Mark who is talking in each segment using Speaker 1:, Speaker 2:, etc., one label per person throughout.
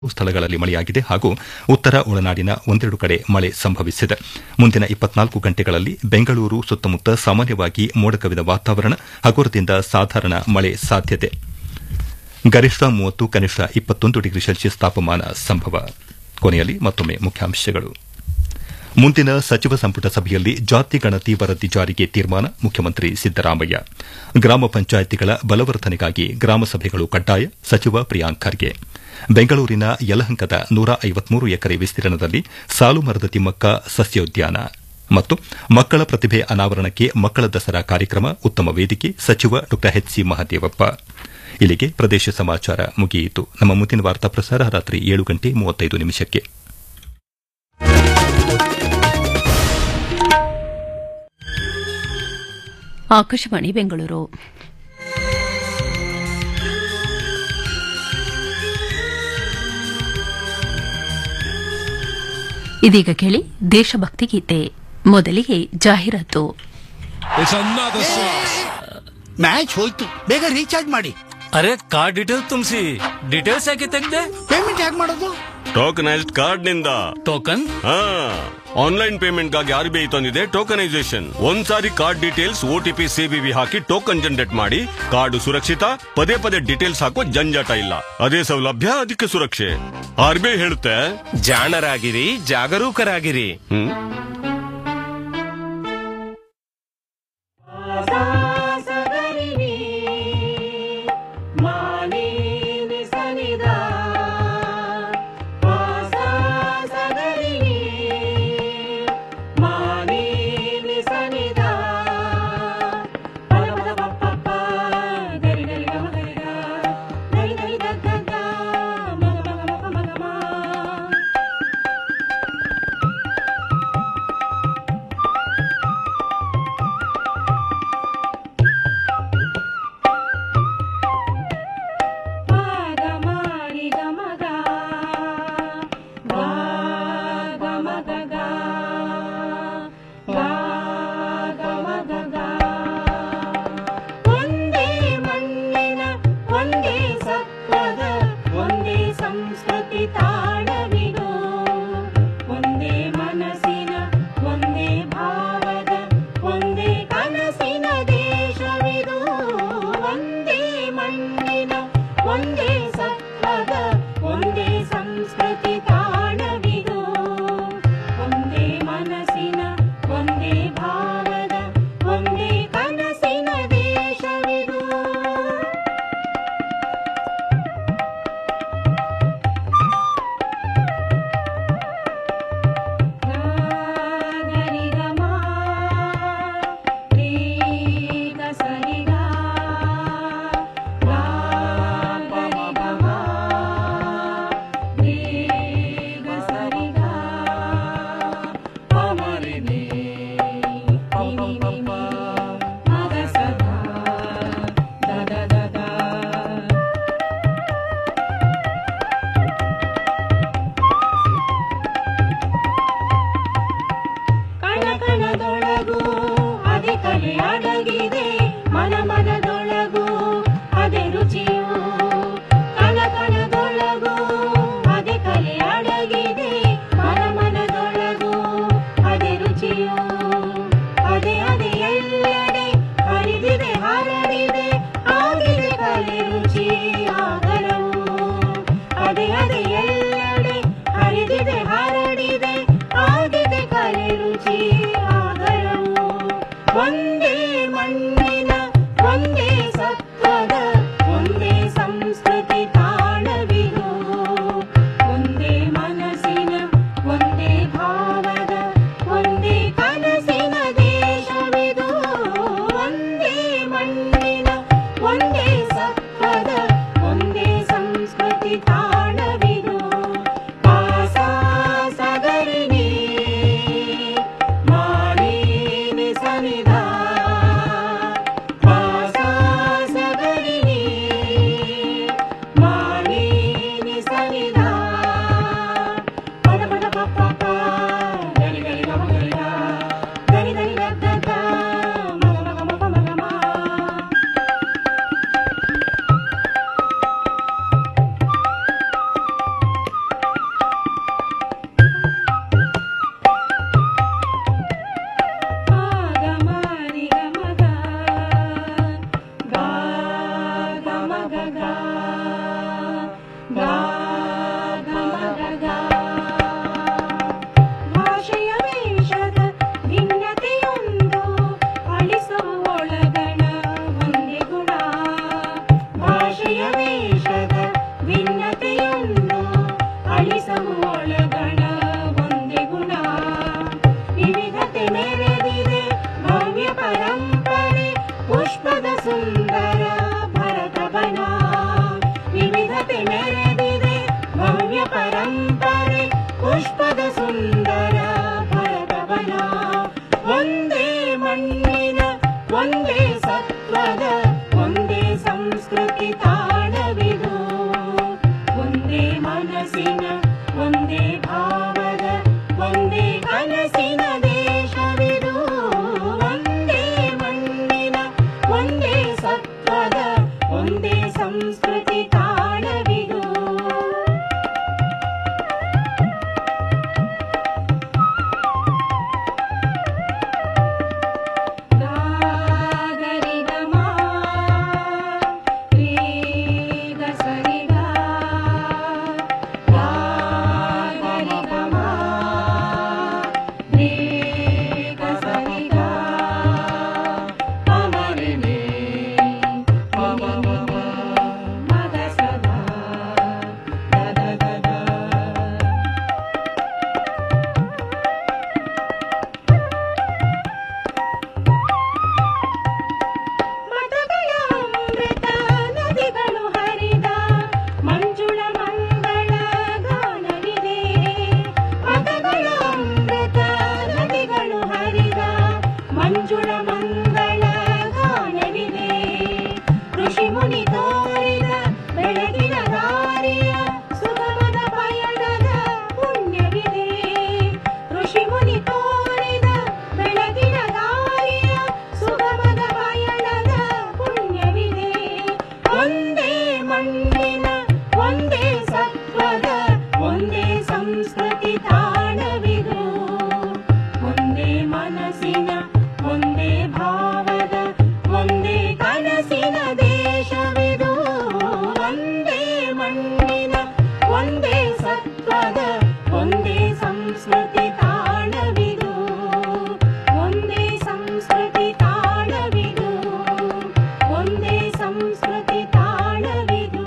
Speaker 1: ಸ್ಥಳಗಳಲ್ಲಿ ಮಳೆಯಾಗಿದೆ ಹಾಗೂ ಉತ್ತರ ಒಳನಾಡಿನ ಒಂದೆರಡು ಕಡೆ ಮಳೆ ಸಂಭವಿಸಿದೆ ಮುಂದಿನ ಇಪ್ಪತ್ನಾಲ್ಕು ಗಂಟೆಗಳಲ್ಲಿ ಬೆಂಗಳೂರು ಸುತ್ತಮುತ್ತ ಸಾಮಾನ್ಯವಾಗಿ ಮೋಡ ಕವಿದ ವಾತಾವರಣ ಹಗುರದಿಂದ ಸಾಧಾರಣ ಮಳೆ ಸಾಧ್ಯತೆ ಗರಿಷ್ಠ ಮೂವತ್ತು ಕನಿಷ್ಠ ಇಪ್ಪತ್ತೊಂದು ಡಿಗ್ರಿ ಸೆಲ್ಸಿಯಸ್ ತಾಪಮಾನ ಸಂಭವ ಕೊನೆಯಲ್ಲಿ ಮತ್ತೊಮ್ಮೆ ಮುಖ್ಯಾಂಶಗಳು ಮುಂದಿನ ಸಚಿವ ಸಂಪುಟ ಸಭೆಯಲ್ಲಿ ಜಾತಿ ಗಣತಿ ವರದಿ ಜಾರಿಗೆ ತೀರ್ಮಾನ ಮುಖ್ಯಮಂತ್ರಿ ಸಿದ್ದರಾಮಯ್ಯ ಗ್ರಾಮ ಪಂಚಾಯಿತಿಗಳ ಬಲವರ್ಧನೆಗಾಗಿ ಗ್ರಾಮ ಸಭೆಗಳು ಕಡ್ಡಾಯ ಸಚಿವ ಪ್ರಿಯಾಂಕ್ ಖರ್ಗೆ ಬೆಂಗಳೂರಿನ ಯಲಹಂಕದ ನೂರ ಐವತ್ಮೂರು ಎಕರೆ ವಿಸ್ತೀರ್ಣದಲ್ಲಿ ಸಾಲು ಮರದ ತಿಮ್ಮಕ್ಕ ಸಸ್ಯೋದ್ಯಾನ ಮತ್ತು ಮಕ್ಕಳ ಪ್ರತಿಭೆ ಅನಾವರಣಕ್ಕೆ ಮಕ್ಕಳ ದಸರಾ ಕಾರ್ಯಕ್ರಮ ಉತ್ತಮ ವೇದಿಕೆ ಸಚಿವ ಡಾ ಎಚ್ಸಿ ಮಹದೇವಪ್ಪ ಇಲ್ಲಿಗೆ ಪ್ರದೇಶ ಸಮಾಚಾರ ಮುಗಿಯಿತು ನಮ್ಮ ಮುಂದಿನ ವಾರ್ತಾ ಪ್ರಸಾರ ರಾತ್ರಿ ಏಳು ಗಂಟೆ ಮೂವತ್ತೈದು ನಿಮಿಷಕ್ಕೆ
Speaker 2: ಆಕಾಶವಾಣಿ ಬೆಂಗಳೂರು ಇದೀಗ ಕೇಳಿ ದೇಶಭಕ್ತಿ ಗೀತೆ ಮೊದಲಿಗೆ ಜಾಹೀರಾತು
Speaker 3: It's another sauce.
Speaker 4: ಮ್ಯಾಚ್ ಹೋಯ್ತು ಬೇಗ ರೀಚಾರ್ಜ್ ಮಾಡಿ
Speaker 5: ಅರೆ ಕಾರ್ಡ್ ಡೀಟೇಲ್ಸ್ ತುಂಬಿಸಿ ಡೀಟೇಲ್ಸ್ ಯಾಕೆ ತೆಗ್ದೆ
Speaker 4: ಪೇಮೆಂಟ್ ಹೇಗೆ ಮಾಡೋದು
Speaker 6: ಟೋಕನೈಸ್ಡ್ ಕಾರ್ಡ್ ನಿಂದ
Speaker 5: ಟೋಕನ್
Speaker 6: ಹಾ ಆನ್ಲೈನ್ ಪೇಮೆಂಟ್ ಗಾಗಿ ಆರ್ ಬಿ ಐ ತಂದಿದೆ ಟೋಕನೈಸೇಷನ್ ಒಂದ್ಸಾರಿ ಕಾರ್ಡ್ ಡೀಟೇಲ್ಸ್ ಓಟಿಪಿ ಸಿಬಿವಿ ಹಾಕಿ ಟೋಕನ್ ಜನರೇಟ್ ಮಾಡಿ ಕಾರ್ಡ್ ಸುರಕ್ಷಿತ ಪದೇ ಪದೇ ಡೀಟೇಲ್ಸ್ ಹಾಕೋ ಜಂಜಾಟ ಇಲ್ಲ ಅದೇ ಸೌಲಭ್ಯ ಅದಕ್ಕೆ ಸುರಕ್ಷೆ ಆರ್ ಬಿ ಐ ಹೇಳುತ್ತೆ
Speaker 7: ಜಾಣರಾಗಿರಿ ಜಾಗರೂಕರಾಗಿರಿ
Speaker 6: ಹ್ಮ್
Speaker 8: ಒಂದೇ ಭಾವದ ಒಂದೇ ಕನಸಿನ ದೇಶವಿದು ಒಂದೇ ಮಣ್ಣಿನ ಒಂದೇ ಸತ್ವದ ಒಂದೇ ಸಂಸ್ಕೃತಿ ತಾಣವಿದು ಗಾಗರಿಗಮ ರೇಗ ಸರಿಗ ಗಾಗರಿಗಮ ರೇಗ ಸರಿಗ ಪಮರಿನೆ ಪಮಮ ಮಗ ಸದಾ ಗದ ಗದ ಮತಗಳ ಅಮೃತ ನದಿಗಳು ಹರಿದ ಮಂಜುಳ ಮಂಗಳ ಗಾನವಿದೆ ಮತಗಳ ಅಮೃತ ನದಿಗಳು ಹರಿದ ಮಂಜುಳ ಮಂಗಳ ಗಾನವಿದೆ ಋಷಿ ಮುನಿ ತೋರಿದ ಬೆಳಗಿನ ದಾರಿಯ ಸುಗಮದ ಪಯಣದ ಪುಣ್ಯವಿದೆ ಋಷಿ ಮುನಿ ತೋರಿದ ಬೆಳಗಿನ ದಾರಿಯ ಸುಗಮದ ಪಯಣದ ಪುಣ್ಯವಿದೆ ಒಂದೇ ಮಣ್ಣಿನ ಒಂದೇ ಸತ್ವದ ಒಂದೇ ಸಂಸ್ಕೃತಿ ತಾಣವಿದು ಒಂದೇ ಮನಸ್ಸಿನ ಒಂದೇ ಭಾವದ ಒಂದೇ ಕನಸಿನ ದೇಶವಿದು ಒಂದೇ ಮಣ್ಣಿನ ಒಂದೇ ಸತ್ವದ ಒಂದೇ ಸಂಸ್ಕೃತಿ ತಾಣವಿದು ಒಂದೇ ಸಂಸ್ಕೃತಿ ತಾಣವಿದು ಒಂದೇ ಸಂಸ್ಕೃತಿ ತಾಣವಿದು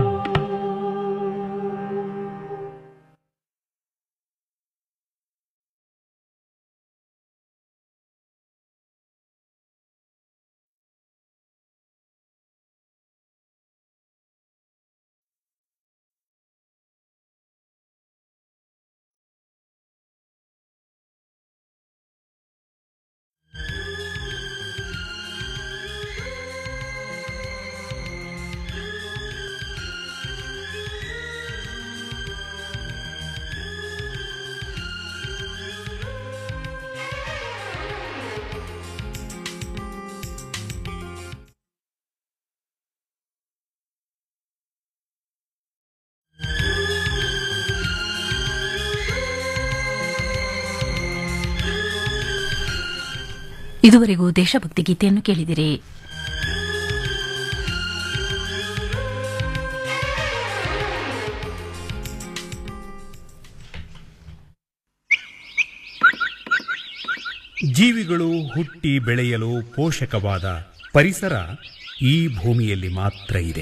Speaker 2: ಇದುವರೆಗೂ ದೇಶಭಕ್ತಿ ಗೀತೆಯನ್ನು ಕೇಳಿದಿರಿ
Speaker 9: ಜೀವಿಗಳು ಹುಟ್ಟಿ ಬೆಳೆಯಲು ಪೋಷಕವಾದ ಪರಿಸರ ಈ ಭೂಮಿಯಲ್ಲಿ ಮಾತ್ರ ಇದೆ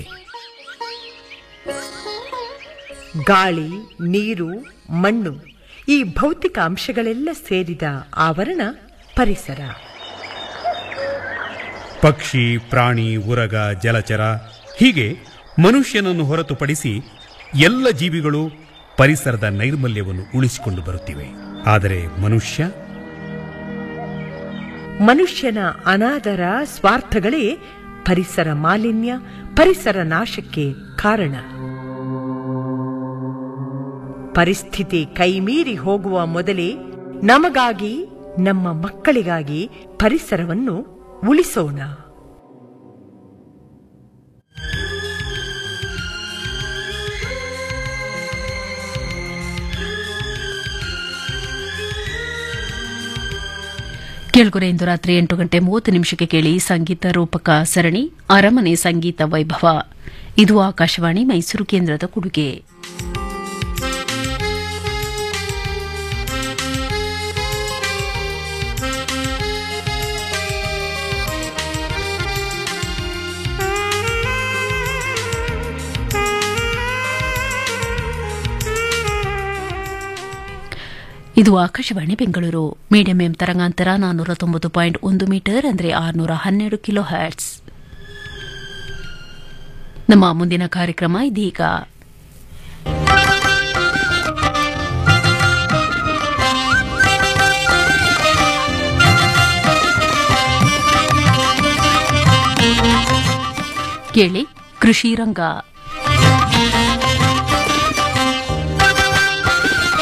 Speaker 10: ಗಾಳಿ ನೀರು ಮಣ್ಣು ಈ ಭೌತಿಕ ಅಂಶಗಳೆಲ್ಲ ಸೇರಿದ ಆವರಣ ಪರಿಸರ
Speaker 9: ಪಕ್ಷಿ ಪ್ರಾಣಿ ಉರಗ ಜಲಚರ ಹೀಗೆ ಮನುಷ್ಯನನ್ನು ಹೊರತುಪಡಿಸಿ ಎಲ್ಲ ಜೀವಿಗಳು ಪರಿಸರದ ನೈರ್ಮಲ್ಯವನ್ನು ಉಳಿಸಿಕೊಂಡು ಬರುತ್ತಿವೆ ಆದರೆ ಮನುಷ್ಯ
Speaker 10: ಮನುಷ್ಯನ ಅನಾದರ ಸ್ವಾರ್ಥಗಳೇ ಪರಿಸರ ಮಾಲಿನ್ಯ ಪರಿಸರ ನಾಶಕ್ಕೆ ಕಾರಣ ಪರಿಸ್ಥಿತಿ ಕೈಮೀರಿ ಹೋಗುವ ಮೊದಲೇ ನಮಗಾಗಿ ನಮ್ಮ ಮಕ್ಕಳಿಗಾಗಿ ಪರಿಸರವನ್ನು ಉಳಿಸೋಣ
Speaker 2: ಕೇಳ್ಕೊರೆ ಇಂದು ರಾತ್ರಿ ಎಂಟು ಗಂಟೆ ಮೂವತ್ತು ನಿಮಿಷಕ್ಕೆ ಕೇಳಿ ಸಂಗೀತ ರೂಪಕ ಸರಣಿ ಅರಮನೆ ಸಂಗೀತ ವೈಭವ ಇದು ಆಕಾಶವಾಣಿ ಮೈಸೂರು ಕೇಂದ್ರದ ಕೊಡುಗೆ ಇದು ಆಕಾಶವಾಣಿ ಬೆಂಗಳೂರು ಮೀಡಿಯಂ ಎಂ ತರಂಗಾಂತರ ನಾನ್ನೂರ ತೊಂಬತ್ತು ಪಾಯಿಂಟ್ ಒಂದು ಮೀಟರ್ ಅಂದರೆ ಆರುನೂರ ಹನ್ನೆರಡು ಕಿಲೋ ಹರ್ಟ್ಸ್ ನಮ್ಮ ಮುಂದಿನ ಕಾರ್ಯಕ್ರಮ ಇದೀಗ ಕೇಳಿ ಕೃಷಿ ರಂಗ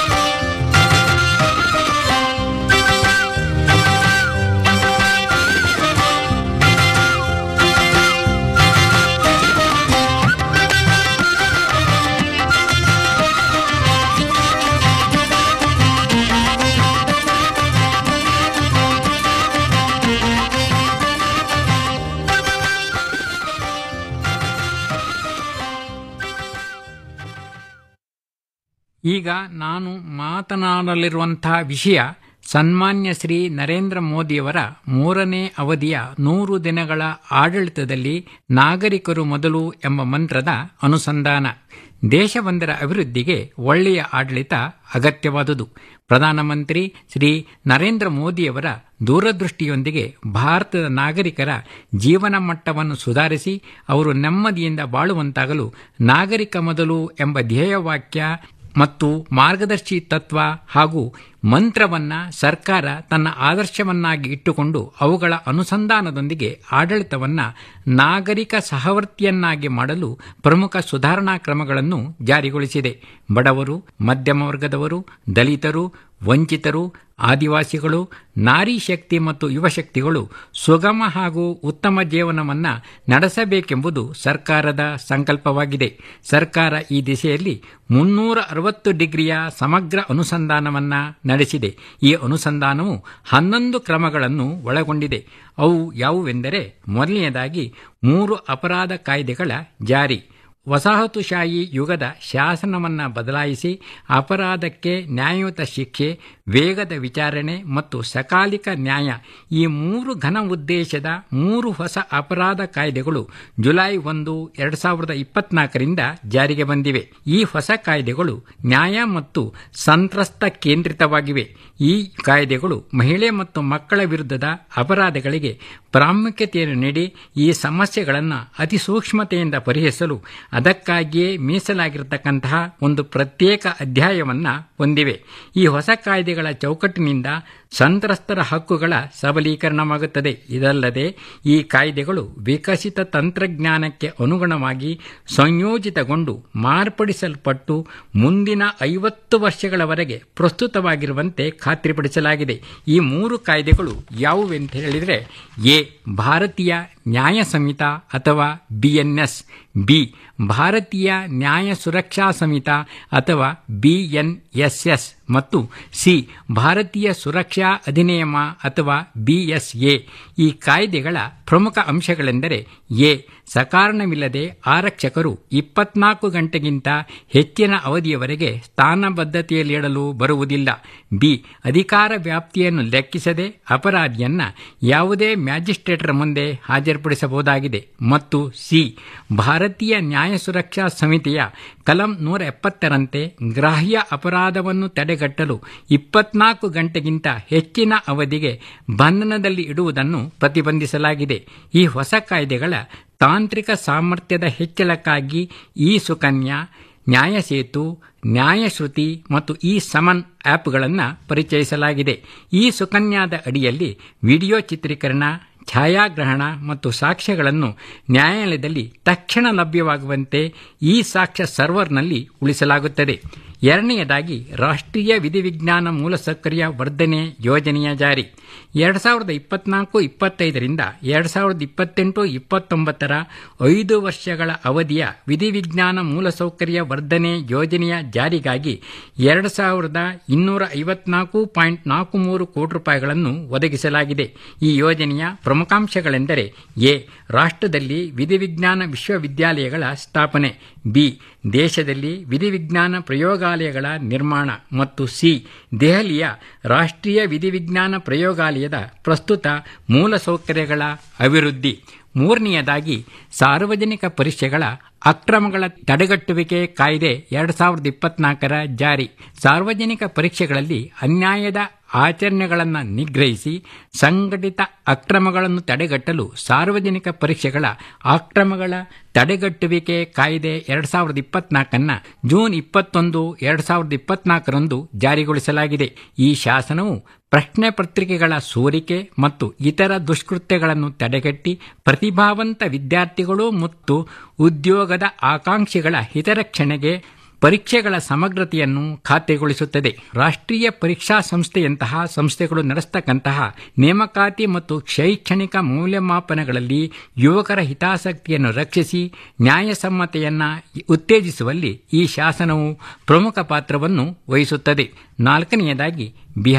Speaker 11: ಈಗ ನಾನು ಮಾತನಾಡಲಿರುವಂತಹ ವಿಷಯ ಸನ್ಮಾನ್ಯ ಶ್ರೀ ನರೇಂದ್ರ ಮೋದಿಯವರ ಮೂರನೇ ಅವಧಿಯ ನೂರು ದಿನಗಳ ಆಡಳಿತದಲ್ಲಿ ನಾಗರಿಕರು ಮೊದಲು ಎಂಬ ಮಂತ್ರದ ಅನುಸಂಧಾನ ದೇಶವೊಂದರ ಅಭಿವೃದ್ಧಿಗೆ ಒಳ್ಳೆಯ ಆಡಳಿತ ಅಗತ್ಯವಾದುದು ಪ್ರಧಾನಮಂತ್ರಿ ಶ್ರೀ ನರೇಂದ್ರ ಮೋದಿಯವರ ದೂರದೃಷ್ಟಿಯೊಂದಿಗೆ ಭಾರತದ ನಾಗರಿಕರ ಜೀವನ ಮಟ್ಟವನ್ನು ಸುಧಾರಿಸಿ ಅವರು ನೆಮ್ಮದಿಯಿಂದ ಬಾಳುವಂತಾಗಲು ನಾಗರಿಕ ಮೊದಲು ಎಂಬ ಧ್ಯೇಯವಾಕ್ಯ ಮತ್ತು ಮಾರ್ಗದರ್ಶಿ ತತ್ವ ಹಾಗೂ ಮಂತ್ರವನ್ನ ಸರ್ಕಾರ ತನ್ನ ಆದರ್ಶವನ್ನಾಗಿ ಇಟ್ಟುಕೊಂಡು ಅವುಗಳ ಅನುಸಂಧಾನದೊಂದಿಗೆ ಆಡಳಿತವನ್ನ ನಾಗರಿಕ ಸಹವರ್ತಿಯನ್ನಾಗಿ ಮಾಡಲು ಪ್ರಮುಖ ಸುಧಾರಣಾ ಕ್ರಮಗಳನ್ನು ಜಾರಿಗೊಳಿಸಿದೆ ಬಡವರು ಮಧ್ಯಮ ವರ್ಗದವರು ದಲಿತರು ವಂಚಿತರು ಆದಿವಾಸಿಗಳು ನಾರಿ ಶಕ್ತಿ ಮತ್ತು ಯುವಶಕ್ತಿಗಳು ಸುಗಮ ಹಾಗೂ ಉತ್ತಮ ಜೀವನವನ್ನ ನಡೆಸಬೇಕೆಂಬುದು ಸರ್ಕಾರದ ಸಂಕಲ್ಪವಾಗಿದೆ ಸರ್ಕಾರ ಈ ದಿಸೆಯಲ್ಲಿ ಮುನ್ನೂರ ಅರವತ್ತು ಡಿಗ್ರಿಯ ಸಮಗ್ರ ಅನುಸಂಧಾನವನ್ನ ನಡೆಸಿದೆ ಈ ಅನುಸಂಧಾನವು ಹನ್ನೊಂದು ಕ್ರಮಗಳನ್ನು ಒಳಗೊಂಡಿದೆ ಅವು ಯಾವುವೆಂದರೆ ಮೊದಲನೆಯದಾಗಿ ಮೂರು ಅಪರಾಧ ಕಾಯ್ದೆಗಳ ಜಾರಿ ವಸಾಹತುಶಾಹಿ ಯುಗದ ಶಾಸನವನ್ನ ಬದಲಾಯಿಸಿ ಅಪರಾಧಕ್ಕೆ ನ್ಯಾಯಯುತ ಶಿಕ್ಷೆ ವೇಗದ ವಿಚಾರಣೆ ಮತ್ತು ಸಕಾಲಿಕ ನ್ಯಾಯ ಈ ಮೂರು ಘನ ಉದ್ದೇಶದ ಮೂರು ಹೊಸ ಅಪರಾಧ ಕಾಯ್ದೆಗಳು ಜುಲೈ ಒಂದು ಎರಡು ಸಾವಿರದ ಇಪ್ಪತ್ನಾಲ್ಕರಿಂದ ಜಾರಿಗೆ ಬಂದಿವೆ ಈ ಹೊಸ ಕಾಯ್ದೆಗಳು ನ್ಯಾಯ ಮತ್ತು ಸಂತ್ರಸ್ತ ಕೇಂದ್ರಿತವಾಗಿವೆ ಈ ಕಾಯ್ದೆಗಳು ಮಹಿಳೆ ಮತ್ತು ಮಕ್ಕಳ ವಿರುದ್ಧದ ಅಪರಾಧಗಳಿಗೆ ಪ್ರಾಮುಖ್ಯತೆಯನ್ನು ನೀಡಿ ಈ ಸಮಸ್ಯೆಗಳನ್ನು ಅತಿ ಸೂಕ್ಷ್ಮತೆಯಿಂದ ಪರಿಹರಿಸಲು ಅದಕ್ಕಾಗಿಯೇ ಮೀಸಲಾಗಿರತಕ್ಕಂತಹ ಒಂದು ಪ್ರತ್ಯೇಕ ಅಧ್ಯಾಯವನ್ನ ಹೊಂದಿವೆ ಈ ಹೊಸ ಕಾಯ್ದೆಗಳ ಚೌಕಟ್ಟಿನಿಂದ ಸಂತ್ರಸ್ತರ ಹಕ್ಕುಗಳ ಸಬಲೀಕರಣವಾಗುತ್ತದೆ ಇದಲ್ಲದೆ ಈ ಕಾಯ್ದೆಗಳು ವಿಕಸಿತ ತಂತ್ರಜ್ಞಾನಕ್ಕೆ ಅನುಗುಣವಾಗಿ ಸಂಯೋಜಿತಗೊಂಡು ಮಾರ್ಪಡಿಸಲ್ಪಟ್ಟು ಮುಂದಿನ ಐವತ್ತು ವರ್ಷಗಳವರೆಗೆ ಪ್ರಸ್ತುತವಾಗಿರುವಂತೆ ಖಾತ್ರಿಪಡಿಸಲಾಗಿದೆ ಈ ಮೂರು ಕಾಯ್ದೆಗಳು ಯಾವುವೆಂತ ಹೇಳಿದರೆ ಎ ಭಾರತೀಯ ನ್ಯಾಯ ಸಂಹಿತ ಅಥವಾ ಬಿಎನ್ಎಸ್ ಬಿ ಭಾರತೀಯ ನ್ಯಾಯ ಸುರಕ್ಷಾ ಸಂಹಿತ ಅಥವಾ ಬಿಎನ್ಎಸ್ಎಸ್ ಮತ್ತು ಸಿ ಭಾರತೀಯ ಸುರಕ್ಷಾ ಅಧಿನಿಯಮ ಅಥವಾ ಬಿಎಸ್ಎ ಈ ಕಾಯ್ದೆಗಳ ಪ್ರಮುಖ ಅಂಶಗಳೆಂದರೆ ಎ ಸಕಾರಣವಿಲ್ಲದೆ ಆರಕ್ಷಕರು ಇಪ್ಪತ್ನಾಲ್ಕು ಗಂಟೆಗಿಂತ ಹೆಚ್ಚಿನ ಅವಧಿಯವರೆಗೆ ಸ್ಥಾನಬದ್ಧತೆಯಲ್ಲಿಡಲು ಬರುವುದಿಲ್ಲ ಬಿ ಅಧಿಕಾರ ವ್ಯಾಪ್ತಿಯನ್ನು ಲೆಕ್ಕಿಸದೆ ಅಪರಾಧಿಯನ್ನ ಯಾವುದೇ ಮ್ಯಾಜಿಸ್ಟ್ರೇಟರ ಮುಂದೆ ಹಾಜರುಪಡಿಸಬಹುದಾಗಿದೆ ಮತ್ತು ಸಿ ಭಾರತೀಯ ನ್ಯಾಯ ಸುರಕ್ಷಾ ಸಮಿತಿಯ ಕಲಂ ನೂರ ಎಪ್ಪತ್ತರಂತೆ ಗ್ರಾಹ್ಯ ಅಪರಾಧವನ್ನು ತಡೆಗಟ್ಟಲು ಇಪ್ಪತ್ನಾಲ್ಕು ಗಂಟೆಗಿಂತ ಹೆಚ್ಚಿನ ಅವಧಿಗೆ ಬಂಧನದಲ್ಲಿ ಇಡುವುದನ್ನು ಪ್ರತಿಬಂಧಿಸಲಾಗಿದೆ ಈ ಹೊಸ ಕಾಯ್ದೆಗಳ ತಾಂತ್ರಿಕ ಸಾಮರ್ಥ್ಯದ ಹೆಚ್ಚಳಕ್ಕಾಗಿ ಈ ಸುಕನ್ಯಾ ನ್ಯಾಯಸೇತು ನ್ಯಾಯಶ್ರುತಿ ಮತ್ತು ಈ ಸಮನ್ ಆ್ಯಪ್ಗಳನ್ನು ಪರಿಚಯಿಸಲಾಗಿದೆ ಈ ಸುಕನ್ಯಾದ ಅಡಿಯಲ್ಲಿ ವಿಡಿಯೋ ಚಿತ್ರೀಕರಣ ಛಾಯಾಗ್ರಹಣ ಮತ್ತು ಸಾಕ್ಷ್ಯಗಳನ್ನು ನ್ಯಾಯಾಲಯದಲ್ಲಿ ತಕ್ಷಣ ಲಭ್ಯವಾಗುವಂತೆ ಈ ಸಾಕ್ಷ್ಯ ಸರ್ವರ್ನಲ್ಲಿ ಉಳಿಸಲಾಗುತ್ತದೆ ಎರಡನೆಯದಾಗಿ ರಾಷ್ಟ್ರೀಯ ವಿಧಿವಿಜ್ಞಾನ ಮೂಲಸೌಕರ್ಯ ವರ್ಧನೆ ಯೋಜನೆಯ ಜಾರಿ ಎರಡು ಸಾವಿರದ ಇಪ್ಪತ್ನಾಲ್ಕು ಇಪ್ಪತ್ತೈದರಿಂದ ಎರಡು ಸಾವಿರದ ಇಪ್ಪತ್ತೆಂಟು ಇಪ್ಪತ್ತೊಂಬತ್ತರ ಐದು ವರ್ಷಗಳ ಅವಧಿಯ ವಿಧಿವಿಜ್ಞಾನ ಮೂಲಸೌಕರ್ಯ ವರ್ಧನೆ ಯೋಜನೆಯ ಜಾರಿಗಾಗಿ ಎರಡು ಸಾವಿರದ ಇನ್ನೂರ ಐವತ್ನಾಲ್ಕು ಪಾಯಿಂಟ್ ನಾಲ್ಕು ಮೂರು ಕೋಟಿ ರೂಪಾಯಿಗಳನ್ನು ಒದಗಿಸಲಾಗಿದೆ ಈ ಯೋಜನೆಯ ಪ್ರಮುಖಾಂಶಗಳೆಂದರೆ ಎ ರಾಷ್ಟ್ರದಲ್ಲಿ ವಿಧಿವಿಜ್ಞಾನ ವಿಶ್ವವಿದ್ಯಾಲಯಗಳ ಸ್ಥಾಪನೆ ಬಿ ದೇಶದಲ್ಲಿ ವಿಧಿವಿಜ್ಞಾನ ಪ್ರಯೋಗಾಲಯಗಳ ನಿರ್ಮಾಣ ಮತ್ತು ಸಿ ದೆಹಲಿಯ ರಾಷ್ಟ್ರೀಯ ವಿಧಿವಿಜ್ಞಾನ ಪ್ರಯೋಗಾಲಯದ ಪ್ರಸ್ತುತ ಮೂಲಸೌಕರ್ಯಗಳ ಅಭಿವೃದ್ಧಿ ಮೂರನೆಯದಾಗಿ ಸಾರ್ವಜನಿಕ ಪರೀಕ್ಷೆಗಳ ಅಕ್ರಮಗಳ ತಡೆಗಟ್ಟುವಿಕೆ ಕಾಯ್ದೆ ಎರಡು ಸಾವಿರದ ಇಪ್ಪತ್ನಾಲ್ಕರ ಜಾರಿ ಸಾರ್ವಜನಿಕ ಪರೀಕ್ಷೆಗಳಲ್ಲಿ ಅನ್ಯಾಯದ ಆಚರಣೆಗಳನ್ನು ನಿಗ್ರಹಿಸಿ ಸಂಘಟಿತ ಅಕ್ರಮಗಳನ್ನು ತಡೆಗಟ್ಟಲು ಸಾರ್ವಜನಿಕ ಪರೀಕ್ಷೆಗಳ ಅಕ್ರಮಗಳ ತಡೆಗಟ್ಟುವಿಕೆ ಕಾಯ್ದೆ ಎರಡು ಸಾವಿರದ ಇಪ್ಪತ್ನಾಲ್ಕನ್ನ ಜೂನ್ ಇಪ್ಪತ್ತೊಂದು ಎರಡು ಸಾವಿರದ ಇಪ್ಪತ್ನಾಲ್ಕರಂದು ಜಾರಿಗೊಳಿಸಲಾಗಿದೆ ಈ ಶಾಸನವು ಪ್ರಶ್ನೆ ಪತ್ರಿಕೆಗಳ ಸೋರಿಕೆ ಮತ್ತು ಇತರ ದುಷ್ಕೃತ್ಯಗಳನ್ನು ತಡೆಗಟ್ಟಿ ಪ್ರತಿಭಾವಂತ ವಿದ್ಯಾರ್ಥಿಗಳು ಮತ್ತು ಉದ್ಯೋಗದ ಆಕಾಂಕ್ಷಿಗಳ ಹಿತರಕ್ಷಣೆಗೆ ಪರೀಕ್ಷೆಗಳ ಸಮಗ್ರತೆಯನ್ನು ಖಾತೆಗೊಳಿಸುತ್ತದೆ ರಾಷ್ಟ್ರೀಯ ಪರೀಕ್ಷಾ ಸಂಸ್ಥೆಯಂತಹ ಸಂಸ್ಥೆಗಳು ನಡೆಸ್ತಕ್ಕಂತಹ ನೇಮಕಾತಿ ಮತ್ತು ಶೈಕ್ಷಣಿಕ ಮೌಲ್ಯಮಾಪನಗಳಲ್ಲಿ ಯುವಕರ ಹಿತಾಸಕ್ತಿಯನ್ನು ರಕ್ಷಿಸಿ ನ್ಯಾಯಸಮ್ಮತೆಯನ್ನು ಉತ್ತೇಜಿಸುವಲ್ಲಿ ಈ ಶಾಸನವು ಪ್ರಮುಖ ಪಾತ್ರವನ್ನು ವಹಿಸುತ್ತದೆ ನಾಲ್ಕನೆಯದಾಗಿ ಬಿಹಾರ್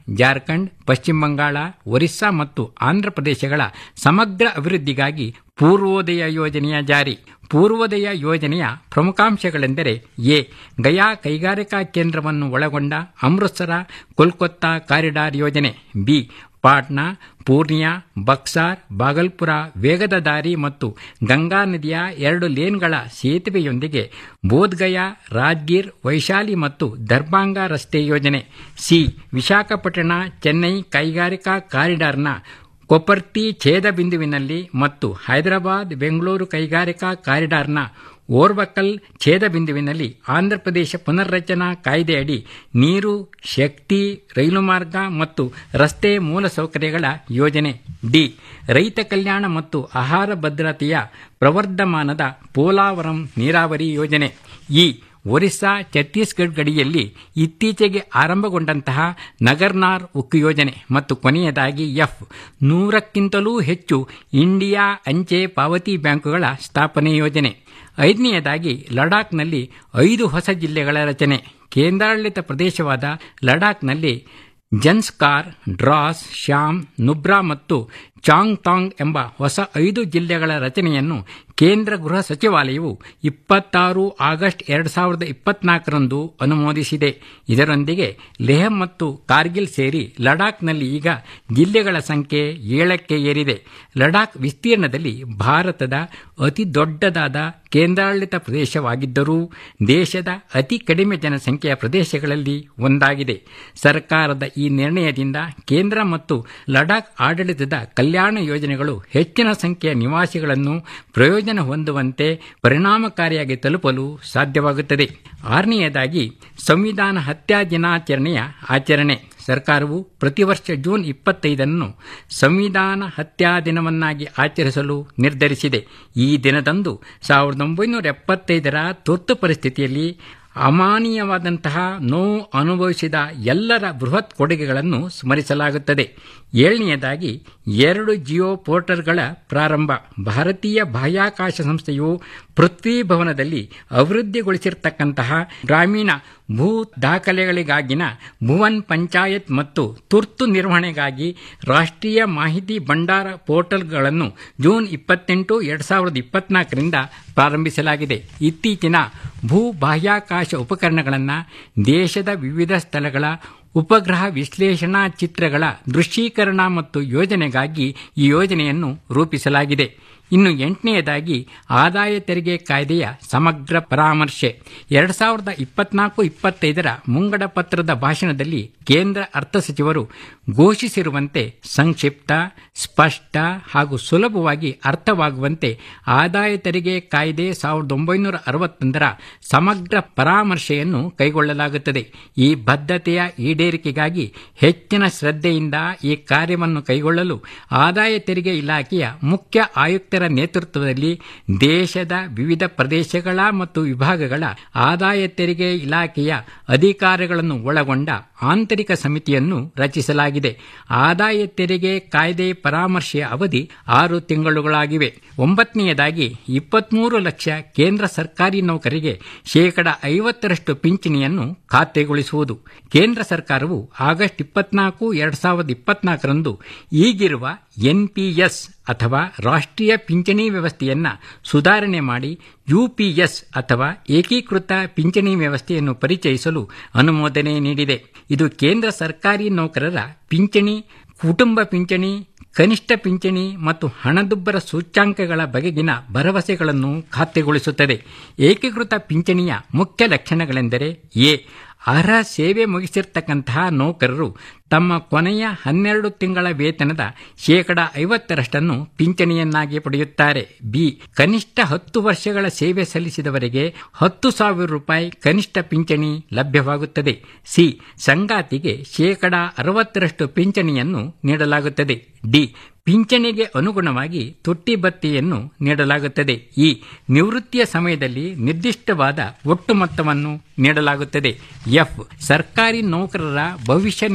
Speaker 11: ಜಾರ್ಖಂಡ್ ಪಶ್ಚಿಮ ಬಂಗಾಳ ಒರಿಸ್ಸಾ ಮತ್ತು ಆಂಧ್ರಪ್ರದೇಶಗಳ ಸಮಗ್ರ ಅಭಿವೃದ್ಧಿಗಾಗಿ ಪೂರ್ವೋದಯ ಯೋಜನೆಯ ಜಾರಿ ಪೂರ್ವೋದಯ ಯೋಜನೆಯ ಪ್ರಮುಖಾಂಶಗಳೆಂದರೆ ಎ ಗಯಾ ಕೈಗಾರಿಕಾ ಕೇಂದ್ರವನ್ನು ಒಳಗೊಂಡ ಅಮೃತ್ಸರ ಕೋಲ್ಕತ್ತಾ ಕಾರಿಡಾರ್ ಯೋಜನೆ ಬಿ ಪಾಟ್ನಾ ಪೂರ್ಣಿಯಾ ಬಕ್ಸಾರ್ ಬಾಗಲ್ಪುರ ವೇಗದ ದಾರಿ ಮತ್ತು ಗಂಗಾ ನದಿಯ ಎರಡು ಲೇನ್ಗಳ ಸೇತುವೆಯೊಂದಿಗೆ ಬೋಧ್ಗಯಾ ರಾಜ್ಗೀರ್ ವೈಶಾಲಿ ಮತ್ತು ದರ್ಭಾಂಗ ರಸ್ತೆ ಯೋಜನೆ ಸಿ ವಿಶಾಖಪಟ್ಟಣ ಚೆನ್ನೈ ಕೈಗಾರಿಕಾ ಕಾರಿಡಾರ್ನ ಕೊಪರ್ತಿ ಛೇದ ಬಿಂದುವಿನಲ್ಲಿ ಮತ್ತು ಹೈದರಾಬಾದ್ ಬೆಂಗಳೂರು ಕೈಗಾರಿಕಾ ಕಾರಿಡಾರ್ನ ಓರ್ವಕಲ್ ಛೇದ ಬಿಂದುವಿನಲ್ಲಿ ಆಂಧ್ರಪ್ರದೇಶ ಪುನರ್ರಚನಾ ಕಾಯ್ದೆಯಡಿ ನೀರು ಶಕ್ತಿ ರೈಲು ಮಾರ್ಗ ಮತ್ತು ರಸ್ತೆ ಮೂಲಸೌಕರ್ಯಗಳ ಯೋಜನೆ ಡಿ ರೈತ ಕಲ್ಯಾಣ ಮತ್ತು ಆಹಾರ ಭದ್ರತೆಯ ಪ್ರವರ್ಧಮಾನದ ಪೋಲಾವರಂ ನೀರಾವರಿ ಯೋಜನೆ ಇ ಒರಿಸ್ಸಾ ಛತ್ತೀಸ್ಗಢ ಗಡಿಯಲ್ಲಿ ಇತ್ತೀಚೆಗೆ ಆರಂಭಗೊಂಡಂತಹ ನಗರ್ನಾರ್ ಉಕ್ಕು ಯೋಜನೆ ಮತ್ತು ಕೊನೆಯದಾಗಿ ಎಫ್ ನೂರಕ್ಕಿಂತಲೂ ಹೆಚ್ಚು ಇಂಡಿಯಾ ಅಂಚೆ ಪಾವತಿ ಬ್ಯಾಂಕುಗಳ ಸ್ಥಾಪನೆ ಯೋಜನೆ ಐದನೆಯದಾಗಿ ಲಡಾಖ್ನಲ್ಲಿ ಐದು ಹೊಸ ಜಿಲ್ಲೆಗಳ ರಚನೆ ಕೇಂದ್ರಾಡಳಿತ ಪ್ರದೇಶವಾದ ಲಡಾಖ್ನಲ್ಲಿ ಜನ್ಸ್ಕಾರ್ ಡ್ರಾಸ್ ಶ್ಯಾಮ್ ನುಬ್ರಾ ಮತ್ತು ಚಾಂಗ್ ತಾಂಗ್ ಎಂಬ ಹೊಸ ಐದು ಜಿಲ್ಲೆಗಳ ರಚನೆಯನ್ನು ಕೇಂದ್ರ ಗೃಹ ಸಚಿವಾಲಯವು ಇಪ್ಪತ್ತಾರು ಆಗಸ್ಟ್ ಎರಡು ಸಾವಿರದ ಇಪ್ಪತ್ನಾಲ್ಕರಂದು ಅನುಮೋದಿಸಿದೆ ಇದರೊಂದಿಗೆ ಲೇಹ್ ಮತ್ತು ಕಾರ್ಗಿಲ್ ಸೇರಿ ಲಡಾಖ್ನಲ್ಲಿ ಈಗ ಜಿಲ್ಲೆಗಳ ಸಂಖ್ಯೆ ಏಳಕ್ಕೆ ಏರಿದೆ ಲಡಾಖ್ ವಿಸ್ತೀರ್ಣದಲ್ಲಿ ಭಾರತದ ಅತಿ ದೊಡ್ಡದಾದ ಕೇಂದ್ರಾಡಳಿತ ಪ್ರದೇಶವಾಗಿದ್ದರೂ ದೇಶದ ಅತಿ ಕಡಿಮೆ ಜನಸಂಖ್ಯೆಯ ಪ್ರದೇಶಗಳಲ್ಲಿ ಒಂದಾಗಿದೆ ಸರ್ಕಾರದ ಈ ನಿರ್ಣಯದಿಂದ ಕೇಂದ್ರ ಮತ್ತು ಲಡಾಖ್ ಆಡಳಿತದ ಕಲ್ಯಾಣ ಯೋಜನೆಗಳು ಹೆಚ್ಚಿನ ಸಂಖ್ಯೆಯ ನಿವಾಸಿಗಳನ್ನು ಪ್ರಯೋಜನ ಹೊಂದುವಂತೆ ಪರಿಣಾಮಕಾರಿಯಾಗಿ ತಲುಪಲು ಸಾಧ್ಯವಾಗುತ್ತದೆ ಆರನೆಯದಾಗಿ ಸಂವಿಧಾನ ಹತ್ಯಾ ದಿನಾಚರಣೆಯ ಆಚರಣೆ ಸರ್ಕಾರವು ಪ್ರತಿ ವರ್ಷ ಜೂನ್ ಇಪ್ಪತ್ತೈದನ್ನು ಸಂವಿಧಾನ ಹತ್ಯಾ ದಿನವನ್ನಾಗಿ ಆಚರಿಸಲು ನಿರ್ಧರಿಸಿದೆ ಈ ದಿನದಂದು ಸಾವಿರದ ಒಂಬೈನೂರ ಎಪ್ಪತ್ತೈದರ ತುರ್ತು ಪರಿಸ್ಥಿತಿಯಲ್ಲಿ ಅಮಾನೀಯವಾದಂತಹ ನೋವು ಅನುಭವಿಸಿದ ಎಲ್ಲರ ಬೃಹತ್ ಕೊಡುಗೆಗಳನ್ನು ಸ್ಮರಿಸಲಾಗುತ್ತದೆ ಏಳನೆಯದಾಗಿ ಎರಡು ಜಿಯೋ ಪೋರ್ಟರ್ಗಳ ಪ್ರಾರಂಭ ಭಾರತೀಯ ಬಾಹ್ಯಾಕಾಶ ಸಂಸ್ಥೆಯು ಪೃಥ್ವಿ ಭವನದಲ್ಲಿ ಅಭಿವೃದ್ಧಿಗೊಳಿಸಿರ್ತಕ್ಕಂತಹ ಗ್ರಾಮೀಣ ಭೂ ದಾಖಲೆಗಳಿಗಾಗಿನ ಭುವನ್ ಪಂಚಾಯತ್ ಮತ್ತು ತುರ್ತು ನಿರ್ವಹಣೆಗಾಗಿ ರಾಷ್ಟ್ರೀಯ ಮಾಹಿತಿ ಭಂಡಾರ ಪೋರ್ಟಲ್ಗಳನ್ನು ಜೂನ್ ಇಪ್ಪತ್ತೆಂಟು ಎರಡು ಸಾವಿರದ ಇಪ್ಪತ್ನಾಲ್ಕರಿಂದ ಪ್ರಾರಂಭಿಸಲಾಗಿದೆ ಇತ್ತೀಚಿನ ಭೂ ಬಾಹ್ಯಾಕಾಶ ಉಪಕರಣಗಳನ್ನು ದೇಶದ ವಿವಿಧ ಸ್ಥಳಗಳ ಉಪಗ್ರಹ ವಿಶ್ಲೇಷಣಾ ಚಿತ್ರಗಳ ದೃಶ್ಯೀಕರಣ ಮತ್ತು ಯೋಜನೆಗಾಗಿ ಈ ಯೋಜನೆಯನ್ನು ರೂಪಿಸಲಾಗಿದೆ ಇನ್ನು ಎಂಟನೆಯದಾಗಿ ಆದಾಯ ತೆರಿಗೆ ಕಾಯ್ದೆಯ ಸಮಗ್ರ ಪರಾಮರ್ಶೆ ಎರಡು ಸಾವಿರದ ಇಪ್ಪತ್ನಾಲ್ಕು ಇಪ್ಪತ್ತೈದರ ಮುಂಗಡ ಪತ್ರದ ಭಾಷಣದಲ್ಲಿ ಕೇಂದ್ರ ಅರ್ಥ ಸಚಿವರು ಘೋಷಿಸಿರುವಂತೆ ಸಂಕ್ಷಿಪ್ತ ಸ್ಪಷ್ಟ ಹಾಗೂ ಸುಲಭವಾಗಿ ಅರ್ಥವಾಗುವಂತೆ ಆದಾಯ ತೆರಿಗೆ ಕಾಯ್ದೆ ಸಾವಿರದ ಒಂಬೈನೂರ ಅರವತ್ತೊಂದರ ಸಮಗ್ರ ಪರಾಮರ್ಶೆಯನ್ನು ಕೈಗೊಳ್ಳಲಾಗುತ್ತದೆ ಈ ಬದ್ಧತೆಯ ಈಡೇರಿಕೆಗಾಗಿ ಹೆಚ್ಚಿನ ಶ್ರದ್ಧೆಯಿಂದ ಈ ಕಾರ್ಯವನ್ನು ಕೈಗೊಳ್ಳಲು ಆದಾಯ ತೆರಿಗೆ ಇಲಾಖೆಯ ಮುಖ್ಯ ಆಯುಕ್ತರ ನೇತೃತ್ವದಲ್ಲಿ ದೇಶದ ವಿವಿಧ ಪ್ರದೇಶಗಳ ಮತ್ತು ವಿಭಾಗಗಳ ಆದಾಯ ತೆರಿಗೆ ಇಲಾಖೆಯ ಅಧಿಕಾರಿಗಳನ್ನು ಒಳಗೊಂಡ ಆಂತರಿಕ ಸಮಿತಿಯನ್ನು ರಚಿಸಲಾಗಿದೆ ಆದಾಯ ತೆರಿಗೆ ಕಾಯ್ದೆ ಪರಾಮರ್ಶೆಯ ಅವಧಿ ಆರು ತಿಂಗಳುಗಳಾಗಿವೆ ಒಂಬತ್ತನೆಯದಾಗಿ ಇಪ್ಪತ್ಮೂರು ಲಕ್ಷ ಕೇಂದ್ರ ಸರ್ಕಾರಿ ನೌಕರಿಗೆ ಶೇಕಡ ಐವತ್ತರಷ್ಟು ಪಿಂಚಣಿಯನ್ನು ಖಾತೆಗೊಳಿಸುವುದು ಕೇಂದ್ರ ಸರ್ಕಾರವು ಆಗಸ್ಟ್ ಇಪ್ಪತ್ನಾಲ್ಕು ಎರಡು ಸಾವಿರದ ಇಪ್ಪತ್ನಾಲ್ಕರಂದು ಈಗಿರುವ ಎನ್ಪಿಎಸ್ ಅಥವಾ ರಾಷ್ಟ್ರೀಯ ಪಿಂಚಣಿ ವ್ಯವಸ್ಥೆಯನ್ನ ಸುಧಾರಣೆ ಮಾಡಿ ಯುಪಿಎಸ್ ಅಥವಾ ಏಕೀಕೃತ ಪಿಂಚಣಿ ವ್ಯವಸ್ಥೆಯನ್ನು ಪರಿಚಯಿಸಲು ಅನುಮೋದನೆ ನೀಡಿದೆ ಇದು ಕೇಂದ್ರ ಸರ್ಕಾರಿ ನೌಕರರ ಪಿಂಚಣಿ ಕುಟುಂಬ ಪಿಂಚಣಿ ಕನಿಷ್ಠ ಪಿಂಚಣಿ ಮತ್ತು ಹಣದುಬ್ಬರ ಸೂಚ್ಯಾಂಕಗಳ ಬಗೆಗಿನ ಭರವಸೆಗಳನ್ನು ಖಾತೆಗೊಳಿಸುತ್ತದೆ ಏಕೀಕೃತ ಪಿಂಚಣಿಯ ಮುಖ್ಯ ಲಕ್ಷಣಗಳೆಂದರೆ ಎ ಅರ್ಹ ಸೇವೆ ಮುಗಿಸಿರ್ತಕ್ಕಂತಹ ನೌಕರರು ತಮ್ಮ ಕೊನೆಯ ಹನ್ನೆರಡು ತಿಂಗಳ ವೇತನದ ಶೇಕಡ ಐವತ್ತರಷ್ಟನ್ನು ಪಿಂಚಣಿಯನ್ನಾಗಿ ಪಡೆಯುತ್ತಾರೆ ಬಿ ಕನಿಷ್ಠ ಹತ್ತು ವರ್ಷಗಳ ಸೇವೆ ಸಲ್ಲಿಸಿದವರಿಗೆ ಹತ್ತು ಸಾವಿರ ರೂಪಾಯಿ ಕನಿಷ್ಠ ಪಿಂಚಣಿ ಲಭ್ಯವಾಗುತ್ತದೆ ಸಿ ಸಂಗಾತಿಗೆ ಶೇಕಡ ಅರವತ್ತರಷ್ಟು ಪಿಂಚಣಿಯನ್ನು ನೀಡಲಾಗುತ್ತದೆ ಡಿ ಪಿಂಚಣಿಗೆ ಅನುಗುಣವಾಗಿ ತೊಟ್ಟಿ ಭತ್ಯೆಯನ್ನು ನೀಡಲಾಗುತ್ತದೆ ಈ ನಿವೃತ್ತಿಯ ಸಮಯದಲ್ಲಿ ನಿರ್ದಿಷ್ಟವಾದ ಒಟ್ಟು ಮೊತ್ತವನ್ನು ನೀಡಲಾಗುತ್ತದೆ ಎಫ್ ಸರ್ಕಾರಿ ನೌಕರರ ಭವಿಷ್ಯ ನಿಧಿ ಕೊಡುಗೆ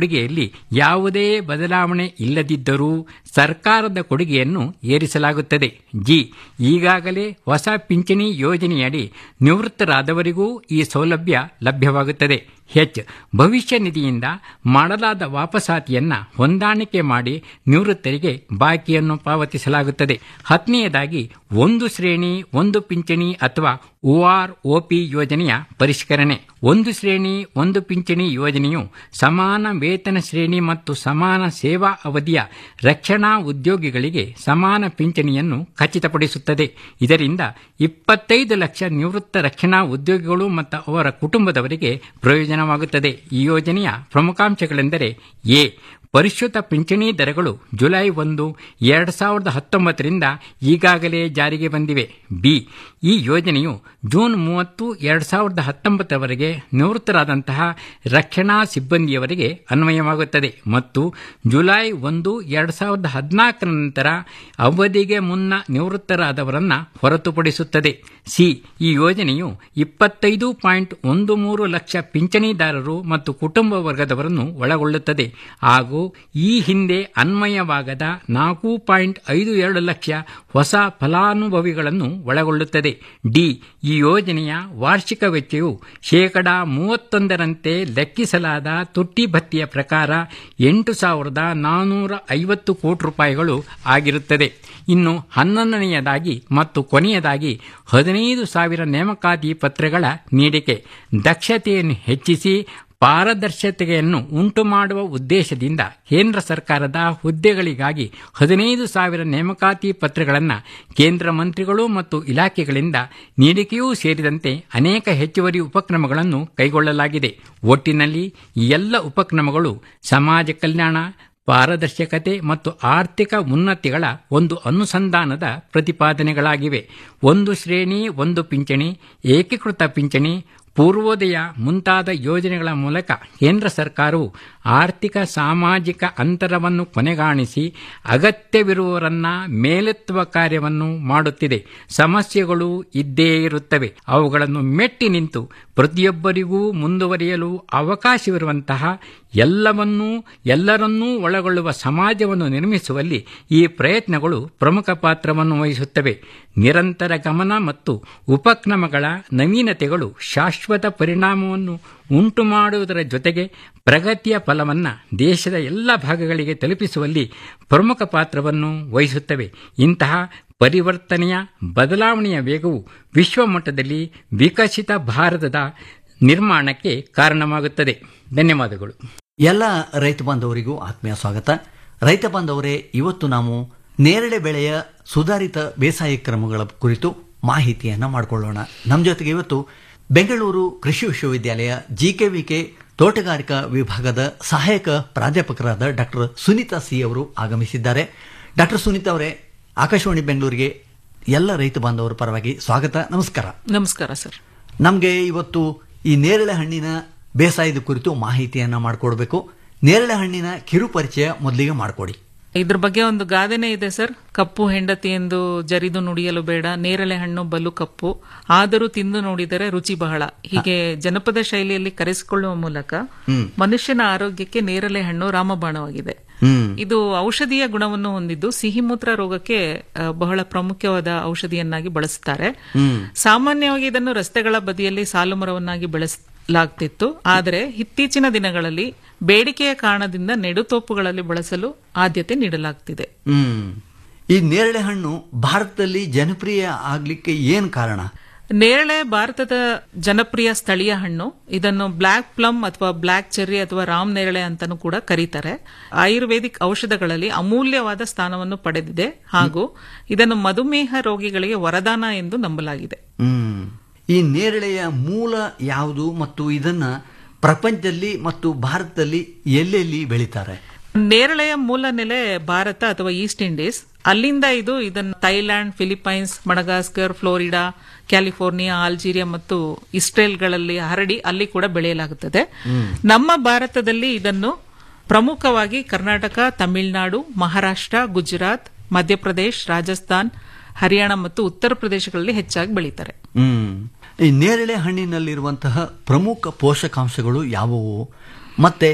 Speaker 11: ಕೊಡುಗೆಯಲ್ಲಿ ಯಾವುದೇ ಬದಲಾವಣೆ ಇಲ್ಲದಿದ್ದರೂ ಸರ್ಕಾರದ ಕೊಡುಗೆಯನ್ನು ಏರಿಸಲಾಗುತ್ತದೆ ಜಿ ಈಗಾಗಲೇ ಹೊಸ ಪಿಂಚಣಿ ಯೋಜನೆಯಡಿ ನಿವೃತ್ತರಾದವರಿಗೂ ಈ ಸೌಲಭ್ಯ ಲಭ್ಯವಾಗುತ್ತದೆ ಹೆಚ್ ಭವಿಷ್ಯ ನಿಧಿಯಿಂದ ಮಾಡಲಾದ ವಾಪಸಾತಿಯನ್ನ ಹೊಂದಾಣಿಕೆ ಮಾಡಿ ನಿವೃತ್ತರಿಗೆ ಬಾಕಿಯನ್ನು ಪಾವತಿಸಲಾಗುತ್ತದೆ ಹತ್ತನೆಯದಾಗಿ ಒಂದು ಶ್ರೇಣಿ ಒಂದು ಪಿಂಚಣಿ ಅಥವಾ ಓಆರ್ ಒಪಿ ಯೋಜನೆಯ ಪರಿಷ್ಕರಣೆ ಒಂದು ಶ್ರೇಣಿ ಒಂದು ಪಿಂಚಣಿ ಯೋಜನೆಯು ಸಮಾನ ವೇತನ ಶ್ರೇಣಿ ಮತ್ತು ಸಮಾನ ಸೇವಾ ಅವಧಿಯ ರಕ್ಷಣಾ ಉದ್ಯೋಗಿಗಳಿಗೆ ಸಮಾನ ಪಿಂಚಣಿಯನ್ನು ಖಚಿತಪಡಿಸುತ್ತದೆ ಇದರಿಂದ ಇಪ್ಪತ್ತೈದು ಲಕ್ಷ ನಿವೃತ್ತ ರಕ್ಷಣಾ ಉದ್ಯೋಗಿಗಳು ಮತ್ತು ಅವರ ಕುಟುಂಬದವರಿಗೆ ಪ್ರಯೋಜನವಾಗುತ್ತದೆ ಈ ಯೋಜನೆಯ ಪ್ರಮುಖಾಂಶಗಳೆಂದರೆ ಎ ಪರಿಷ್ಕೃತ ಪಿಂಚಣಿ ದರಗಳು ಜುಲೈ ಒಂದು ಎರಡು ಸಾವಿರದ ಹತ್ತೊಂಬತ್ತರಿಂದ ಈಗಾಗಲೇ ಜಾರಿಗೆ ಬಂದಿವೆ ಬಿ ಈ ಯೋಜನೆಯು ಜೂನ್ ಮೂವತ್ತು ಎರಡು ಸಾವಿರದ ಹತ್ತೊಂಬತ್ತರವರೆಗೆ ನಿವೃತ್ತರಾದಂತಹ ರಕ್ಷಣಾ ಸಿಬ್ಬಂದಿಯವರಿಗೆ ಅನ್ವಯವಾಗುತ್ತದೆ ಮತ್ತು ಜುಲೈ ಒಂದು ಎರಡು ಸಾವಿರದ ಹದಿನಾಲ್ಕರ ನಂತರ ಅವಧಿಗೆ ಮುನ್ನ ನಿವೃತ್ತರಾದವರನ್ನು ಹೊರತುಪಡಿಸುತ್ತದೆ ಸಿ ಈ ಯೋಜನೆಯು ಇಪ್ಪತ್ತೈದು ಪಾಯಿಂಟ್ ಒಂದು ಮೂರು ಲಕ್ಷ ಪಿಂಚಣಿದಾರರು ಮತ್ತು ಕುಟುಂಬ ವರ್ಗದವರನ್ನು ಒಳಗೊಳ್ಳುತ್ತದೆ ಹಾಗೂ ಈ ಹಿಂದೆ ಅನ್ವಯವಾಗದ ನಾಲ್ಕು ಪಾಯಿಂಟ್ ಐದು ಎರಡು ಲಕ್ಷ ಹೊಸ ಫಲಾನುಭವಿಗಳನ್ನು ಒಳಗೊಳ್ಳುತ್ತದೆ ಡಿ ಈ ಯೋಜನೆಯ ವಾರ್ಷಿಕ ವೆಚ್ಚವು ಶೇಕಡಾ ಮೂವತ್ತೊಂದರಂತೆ ಲೆಕ್ಕಿಸಲಾದ ತುಟ್ಟಿ ಭತ್ಯೆಯ ಪ್ರಕಾರ ಎಂಟು ಸಾವಿರದ ನಾನ್ನೂರ ಐವತ್ತು ಕೋಟಿ ರೂಪಾಯಿಗಳು ಆಗಿರುತ್ತದೆ ಇನ್ನು ಹನ್ನೊಂದನೆಯದಾಗಿ ಮತ್ತು ಕೊನೆಯದಾಗಿ ಹದಿನೈದು ಸಾವಿರ ನೇಮಕಾತಿ ಪತ್ರಗಳ ನೀಡಿಕೆ ದಕ್ಷತೆಯನ್ನು ಹೆಚ್ಚಿಸಿ ಪಾರದರ್ಶಕತೆಯನ್ನು ಉಂಟು ಮಾಡುವ ಉದ್ದೇಶದಿಂದ ಕೇಂದ್ರ ಸರ್ಕಾರದ ಹುದ್ದೆಗಳಿಗಾಗಿ ಹದಿನೈದು ಸಾವಿರ ನೇಮಕಾತಿ ಪತ್ರಗಳನ್ನು ಕೇಂದ್ರ ಮಂತ್ರಿಗಳು ಮತ್ತು ಇಲಾಖೆಗಳಿಂದ ನೀಡಿಕೆಯೂ ಸೇರಿದಂತೆ ಅನೇಕ ಹೆಚ್ಚುವರಿ ಉಪಕ್ರಮಗಳನ್ನು ಕೈಗೊಳ್ಳಲಾಗಿದೆ ಒಟ್ಟಿನಲ್ಲಿ ಈ ಎಲ್ಲ ಉಪಕ್ರಮಗಳು ಸಮಾಜ ಕಲ್ಯಾಣ ಪಾರದರ್ಶಕತೆ ಮತ್ತು ಆರ್ಥಿಕ ಉನ್ನತಿಗಳ ಒಂದು ಅನುಸಂಧಾನದ ಪ್ರತಿಪಾದನೆಗಳಾಗಿವೆ ಒಂದು ಶ್ರೇಣಿ ಒಂದು ಪಿಂಚಣಿ ಏಕೀಕೃತ ಪಿಂಚಣಿ ಪೂರ್ವೋದಯ ಮುಂತಾದ ಯೋಜನೆಗಳ ಮೂಲಕ ಕೇಂದ್ರ ಸರ್ಕಾರವು ಆರ್ಥಿಕ ಸಾಮಾಜಿಕ ಅಂತರವನ್ನು ಕೊನೆಗಾಣಿಸಿ ಅಗತ್ಯವಿರುವವರನ್ನ ಮೇಲೆತ್ತುವ ಕಾರ್ಯವನ್ನು ಮಾಡುತ್ತಿದೆ ಸಮಸ್ಯೆಗಳು ಇದ್ದೇ ಇರುತ್ತವೆ ಅವುಗಳನ್ನು ಮೆಟ್ಟಿ ನಿಂತು ಪ್ರತಿಯೊಬ್ಬರಿಗೂ ಮುಂದುವರಿಯಲು ಅವಕಾಶವಿರುವಂತಹ ಎಲ್ಲವನ್ನೂ ಎಲ್ಲರನ್ನೂ ಒಳಗೊಳ್ಳುವ ಸಮಾಜವನ್ನು ನಿರ್ಮಿಸುವಲ್ಲಿ ಈ ಪ್ರಯತ್ನಗಳು ಪ್ರಮುಖ ಪಾತ್ರವನ್ನು ವಹಿಸುತ್ತವೆ ನಿರಂತರ ಗಮನ ಮತ್ತು ಉಪಕ್ರಮಗಳ ನವೀನತೆಗಳು ಶಾಶ್ವತ ಪರಿಣಾಮವನ್ನು ಉಂಟು ಮಾಡುವುದರ ಜೊತೆಗೆ ಪ್ರಗತಿಯ ಫಲವನ್ನು ದೇಶದ ಎಲ್ಲ ಭಾಗಗಳಿಗೆ ತಲುಪಿಸುವಲ್ಲಿ ಪ್ರಮುಖ ಪಾತ್ರವನ್ನು ವಹಿಸುತ್ತವೆ ಇಂತಹ ಪರಿವರ್ತನೆಯ ಬದಲಾವಣೆಯ ವೇಗವು ವಿಶ್ವಮಟ್ಟದಲ್ಲಿ ವಿಕಸಿತ ಭಾರತದ ನಿರ್ಮಾಣಕ್ಕೆ ಕಾರಣವಾಗುತ್ತದೆ ಧನ್ಯವಾದಗಳು
Speaker 12: ಎಲ್ಲ ರೈತ ಬಾಂಧವರಿಗೂ ಆತ್ಮೀಯ ಸ್ವಾಗತ ರೈತ ಬಾಂಧವರೇ ಇವತ್ತು ನಾವು ನೇರಳೆ ಬೆಳೆಯ ಸುಧಾರಿತ ಬೇಸಾಯ ಕ್ರಮಗಳ ಕುರಿತು ಮಾಹಿತಿಯನ್ನು ಮಾಡಿಕೊಳ್ಳೋಣ ನಮ್ಮ ಜೊತೆಗೆ ಇವತ್ತು ಬೆಂಗಳೂರು ಕೃಷಿ ವಿಶ್ವವಿದ್ಯಾಲಯ ಜಿಕೆವಿಕೆ ತೋಟಗಾರಿಕಾ ವಿಭಾಗದ ಸಹಾಯಕ ಪ್ರಾಧ್ಯಾಪಕರಾದ ಡಾಕ್ಟರ್ ಸುನೀತಾ ಸಿ ಅವರು ಆಗಮಿಸಿದ್ದಾರೆ ಡಾಕ್ಟರ್ ಸುನೀತಾ ಅವರೇ ಆಕಾಶವಾಣಿ ಬೆಂಗಳೂರಿಗೆ ಎಲ್ಲ ರೈತ ಬಾಂಧವರ ಪರವಾಗಿ ಸ್ವಾಗತ ನಮಸ್ಕಾರ
Speaker 13: ನಮಸ್ಕಾರ ಸರ್
Speaker 12: ನಮಗೆ ಇವತ್ತು ಈ ನೇರಳೆ ಹಣ್ಣಿನ ಬೇಸಾಯದ ಕುರಿತು ಮಾಹಿತಿಯನ್ನ ಮಾಡಿಕೊಡ್ಬೇಕು ನೇರಳೆ ಹಣ್ಣಿನ ಕಿರು ಪರಿಚಯ ಮೊದಲಿಗೆ ಮಾಡಿಕೊಡಿ
Speaker 13: ಇದ್ರ ಬಗ್ಗೆ ಒಂದು ಗಾದೆನೇ ಇದೆ ಸರ್ ಕಪ್ಪು ಹೆಂಡತಿ ಎಂದು ಜರಿದು ನುಡಿಯಲು ಬೇಡ ನೇರಳೆ ಹಣ್ಣು ಬಲು ಕಪ್ಪು ಆದರೂ ತಿಂದು ನೋಡಿದರೆ ರುಚಿ ಬಹಳ ಹೀಗೆ ಜನಪದ ಶೈಲಿಯಲ್ಲಿ ಕರೆಸಿಕೊಳ್ಳುವ ಮೂಲಕ ಮನುಷ್ಯನ ಆರೋಗ್ಯಕ್ಕೆ ನೇರಳೆ ಹಣ್ಣು ರಾಮಬಾಣವಾಗಿದೆ ಇದು ಔಷಧೀಯ ಗುಣವನ್ನು ಹೊಂದಿದ್ದು ಸಿಹಿಮೂತ್ರ ರೋಗಕ್ಕೆ ಆ, ಬಹಳ ಪ್ರಾಮುಖ್ಯವಾದ ಔಷಧಿಯನ್ನಾಗಿ ಬಳಸುತ್ತಾರೆ ಸಾಮಾನ್ಯವಾಗಿ ಇದನ್ನು ರಸ್ತೆಗಳ ಬದಿಯಲ್ಲಿ ಸಾಲು ಮರವನ್ನಾಗಿ ಬೆಳೆಸಲಾಗ್ತಿತ್ತು ಆದರೆ ಇತ್ತೀಚಿನ ದಿನಗಳಲ್ಲಿ ಬೇಡಿಕೆಯ ಕಾರಣದಿಂದ ನೆಡುತೋಪುಗಳಲ್ಲಿ ಬಳಸಲು ಆದ್ಯತೆ ನೀಡಲಾಗ್ತಿದೆ
Speaker 12: ಹ್ಮ್ ಈ ನೇರಳೆ ಹಣ್ಣು ಭಾರತದಲ್ಲಿ ಜನಪ್ರಿಯ ಆಗ್ಲಿಕ್ಕೆ ಏನ್ ಕಾರಣ
Speaker 13: ನೇರಳೆ ಭಾರತದ ಜನಪ್ರಿಯ ಸ್ಥಳೀಯ ಹಣ್ಣು ಇದನ್ನು ಬ್ಲ್ಯಾಕ್ ಪ್ಲಮ್ ಅಥವಾ ಬ್ಲ್ಯಾಕ್ ಚೆರ್ರಿ ಅಥವಾ ರಾಮ್ ನೇರಳೆ ಅಂತಾನೂ ಕೂಡ ಕರೀತಾರೆ ಆಯುರ್ವೇದಿಕ್ ಔಷಧಗಳಲ್ಲಿ ಅಮೂಲ್ಯವಾದ ಸ್ಥಾನವನ್ನು ಪಡೆದಿದೆ ಹಾಗೂ ಇದನ್ನು ಮಧುಮೇಹ ರೋಗಿಗಳಿಗೆ ವರದಾನ ಎಂದು ನಂಬಲಾಗಿದೆ
Speaker 12: ಹ್ಮ್ ಈ ನೇರಳೆಯ ಮೂಲ ಯಾವುದು ಮತ್ತು ಇದನ್ನ ಪ್ರಪಂಚದಲ್ಲಿ ಮತ್ತು ಭಾರತದಲ್ಲಿ ಎಲ್ಲೆಲ್ಲಿ ಬೆಳೀತಾರೆ
Speaker 13: ನೇರಳೆಯ ಮೂಲ ನೆಲೆ ಭಾರತ ಅಥವಾ ಈಸ್ಟ್ ಇಂಡೀಸ್ ಅಲ್ಲಿಂದ ಇದು ಇದನ್ನು Thailand Philippines Madagascar Florida California Algeria ಮತ್ತು ಇಸ್ರೇಲ್ಗಳಲ್ಲಿ ಹರಡಿ ಅಲ್ಲಿ ಕೂಡ ಬೆಳೆಯಲಾಗುತ್ತದೆ ನಮ್ಮ ಭಾರತದಲ್ಲಿ ಇದನ್ನು ಪ್ರಮುಖವಾಗಿ ಕರ್ನಾಟಕ ತಮಿಳುನಾಡು ಮಹಾರಾಷ್ಟ್ರ ಗುಜರಾತ್ ಮಧ್ಯಪ್ರದೇಶ್ ರಾಜಸ್ಥಾನ್ ಹರಿಯಾಣ ಮತ್ತು ಉತ್ತರ ಪ್ರದೇಶಗಳಲ್ಲಿ ಹೆಚ್ಚಾಗಿ ಬೆಳೀತಾರೆ
Speaker 12: ಹ್ಮ್ ಈ ನೇರಳೆ ಹಣ್ಣಿನಲ್ಲಿರುವಂತಹ ಪ್ರಮುಖ ಪೋಷಕಾಂಶಗಳು ಯಾವುವು ಮತ್ತೆ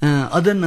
Speaker 12: ಆ, ಅದನ್ನ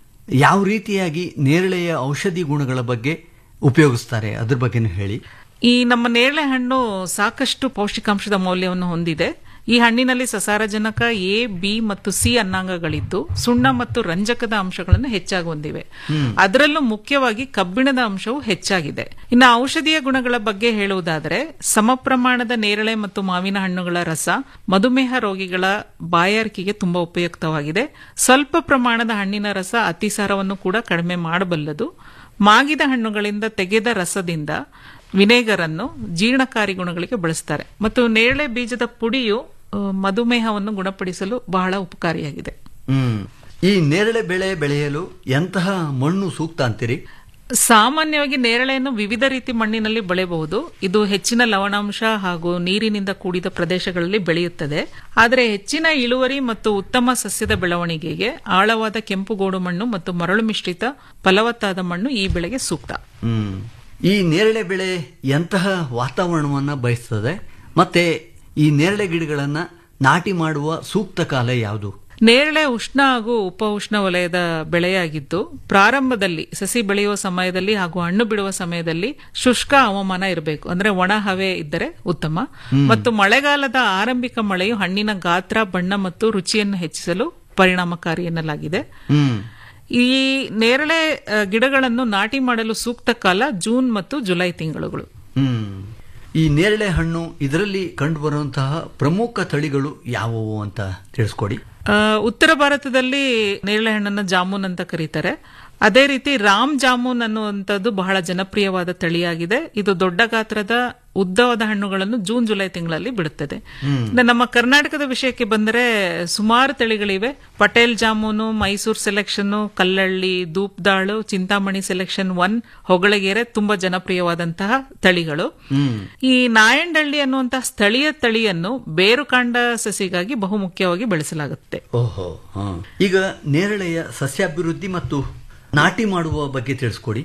Speaker 12: ಯಾವ ರೀತಿಯಾಗಿ ನೇರಳೆಯ ಔಷಧಿ ಗುಣಗಳ ಬಗ್ಗೆ ಉಪಯೋಗಿಸ್ತಾರೆ ಅದ್ರ ಬಗ್ಗೆನೂ ಹೇಳಿ
Speaker 13: ಈ ನಮ್ಮ ನೇರಳೆ ಹಣ್ಣು ಸಾಕಷ್ಟು ಪೌಷ್ಟಿಕಾಂಶದ ಮೌಲ್ಯವನ್ನು ಹೊಂದಿದೆ ಈ ಹಣ್ಣಿನಲ್ಲಿ ಸಸಾರಜನಕ ಎ ಬಿ ಮತ್ತು ಸಿ ಅನ್ನಾಂಗಗಳಿದ್ದು ಸುಣ್ಣ ಮತ್ತು ರಂಜಕದ ಅಂಶಗಳನ್ನು ಹೆಚ್ಚಾಗಿ ಹೊಂದಿವೆ ಅದರಲ್ಲೂ ಮುಖ್ಯವಾಗಿ ಕಬ್ಬಿಣದ ಅಂಶವು ಹೆಚ್ಚಾಗಿದೆ ಇನ್ನು ಔಷಧೀಯ ಗುಣಗಳ ಬಗ್ಗೆ ಹೇಳುವುದಾದರೆ ಸಮ ಪ್ರಮಾಣದ ನೇರಳೆ ಮತ್ತು ಮಾವಿನ ಹಣ್ಣುಗಳ ರಸ ಮಧುಮೇಹ ರೋಗಿಗಳ ಬಾಯಾರಿಕೆಗೆ ತುಂಬಾ ಉಪಯುಕ್ತವಾಗಿದೆ ಸ್ವಲ್ಪ ಪ್ರಮಾಣದ ಹಣ್ಣಿನ ರಸ ಅತಿಸಾರವನ್ನು ಕೂಡ ಕಡಿಮೆ ಮಾಡಬಲ್ಲದು ಮಾಗಿದ ಹಣ್ಣುಗಳಿಂದ ತೆಗೆದ ರಸದಿಂದ ವಿನೇಗರ್ ಅನ್ನು ಜೀರ್ಣಕಾರಿ ಗುಣಗಳಿಗೆ ಬಳಸ್ತಾರೆ ಮತ್ತು ನೇರಳೆ ಬೀಜದ ಪುಡಿಯು ಆ, ಮಧುಮೇಹವನ್ನು ಗುಣಪಡಿಸಲು ಬಹಳ ಉಪಕಾರಿಯಾಗಿದೆ
Speaker 12: ಹ್ಮ್ ಈ ನೇರಳೆ ಬೆಳೆ ಬೆಳೆಯಲು ಎಂತಹ ಮಣ್ಣು ಸೂಕ್ತ ಅಂತೀರಿ
Speaker 13: ಸಾಮಾನ್ಯವಾಗಿ ನೇರಳೆಯನ್ನು ವಿವಿಧ ರೀತಿ ಮಣ್ಣಿನಲ್ಲಿ ಬೆಳೆಯಬಹುದು ಇದು ಹೆಚ್ಚಿನ ಲವಣಾಂಶ ಹಾಗೂ ನೀರಿನಿಂದ ಕೂಡಿದ ಪ್ರದೇಶಗಳಲ್ಲಿ ಬೆಳೆಯುತ್ತದೆ ಆದರೆ ಹೆಚ್ಚಿನ ಇಳುವರಿ ಮತ್ತು ಉತ್ತಮ ಸಸ್ಯದ ಬೆಳವಣಿಗೆಗೆ ಆಳವಾದ ಕೆಂಪುಗೋಡು ಮಣ್ಣು ಮತ್ತು ಮರಳು ಮಿಶ್ರಿತ ಫಲವತ್ತಾದ ಮಣ್ಣು ಈ ಬೆಳೆಗೆ ಸೂಕ್ತ
Speaker 12: ಹ್ಮ್ ಈ ನೇರಳೆ ಬೆಳೆ ಎಂತಹ ವಾತಾವರಣವನ್ನ ಬಯಸ್ತದೆ ಮತ್ತೆ ಈ ನೇರಳೆ ಗಿಡಗಳನ್ನ ನಾಟಿ ಮಾಡುವ ಸೂಕ್ತ ಕಾಲ ಯಾವುದು
Speaker 13: ನೇರಳೆ ಉಷ್ಣ ಹಾಗೂ ಉಪ ಉಷ್ಣ ವಲಯದ ಬೆಳೆಯಾಗಿದ್ದು ಪ್ರಾರಂಭದಲ್ಲಿ ಸಸಿ ಬೆಳೆಯುವ ಸಮಯದಲ್ಲಿ ಹಾಗೂ ಹಣ್ಣು ಬಿಡುವ ಸಮಯದಲ್ಲಿ ಶುಷ್ಕ ಹವಾಮಾನ ಇರಬೇಕು ಅಂದ್ರೆ ಒಣ ಹವೆ ಇದ್ದರೆ ಉತ್ತಮ ಮತ್ತು ಮಳೆಗಾಲದ ಆರಂಭಿಕ ಮಳೆಯು ಹಣ್ಣಿನ ಗಾತ್ರ ಬಣ್ಣ ಮತ್ತು ರುಚಿಯನ್ನು ಹೆಚ್ಚಿಸಲು ಪರಿಣಾಮಕಾರಿ ಎನ್ನಲಾಗಿದೆ
Speaker 12: ಹ್ಮ್
Speaker 13: ಈ ನೇರಳೆ ಆ, ಗಿಡಗಳನ್ನು ನಾಟಿ ಮಾಡಲು ಸೂಕ್ತ ಕಾಲ ಜೂನ್ ಮತ್ತು ಜುಲೈ ತಿಂಗಳುಗಳು
Speaker 12: ಹ್ಮ್ ಈ ನೇರಳೆ ಹಣ್ಣು ಇದರಲ್ಲಿ ಕಂಡುಬರುವಂತಹ ಪ್ರಮುಖ ತಳಿಗಳು ಯಾವುವು ಅಂತ ತಿಳಿಸ್ಕೊಡಿ
Speaker 13: ಆ, ಉತ್ತರ ಭಾರತದಲ್ಲಿ ನೇರಳೆ ಹಣ್ಣನ್ನು ಜಾಮೂನ್ ಅಂತ ಕರೀತಾರೆ ಅದೇ ರೀತಿ ರಾಮ್ ಜಾಮೂನ್ ಅನ್ನುವಂಥದ್ದು ಬಹಳ ಜನಪ್ರಿಯವಾದ ತಳಿಯಾಗಿದೆ ಇದು ದೊಡ್ಡ ಗಾತ್ರದ ಉದ್ದವಾದ ಹಣ್ಣುಗಳನ್ನು ಜೂನ್ ಜುಲೈ ತಿಂಗಳಲ್ಲಿ ಬಿಡುತ್ತದೆ ಇನ್ನು ನಮ್ಮ ಕರ್ನಾಟಕದ ವಿಷಯಕ್ಕೆ ಬಂದರೆ ಸುಮಾರು ತಳಿಗಳಿವೆ ಪಟೇಲ್ ಜಾಮೂನು ಮೈಸೂರು ಸೆಲೆಕ್ಷನ್ ಕಲ್ಲಳ್ಳಿ ದೂಪ್ದಾಳು ಚಿಂತಾಮಣಿ ಸೆಲೆಕ್ಷನ್ ಒನ್ ಹೊಗಳಗೆರೆ ತುಂಬಾ ಜನಪ್ರಿಯವಾದಂತಹ ತಳಿಗಳು ಈ ನಾಯಂಡಳ್ಳಿ ಅನ್ನುವಂತಹ ಸ್ಥಳೀಯ ತಳಿಯನ್ನು ಬೇರುಕಾಂಡ ಸಸಿಗಾಗಿ ಬಹುಮುಖ್ಯವಾಗಿ ಬೆಳೆಸಲಾಗುತ್ತೆ
Speaker 12: ಓಹೋ ಹ. ಈಗ ನೇರಳೆಯ ಸಸ್ಯಾಭಿವೃದ್ಧಿ ಮತ್ತು ನಾಟಿ ಮಾಡುವ ಬಗ್ಗೆ ತಿಳಿಸ್ಕೊಡಿ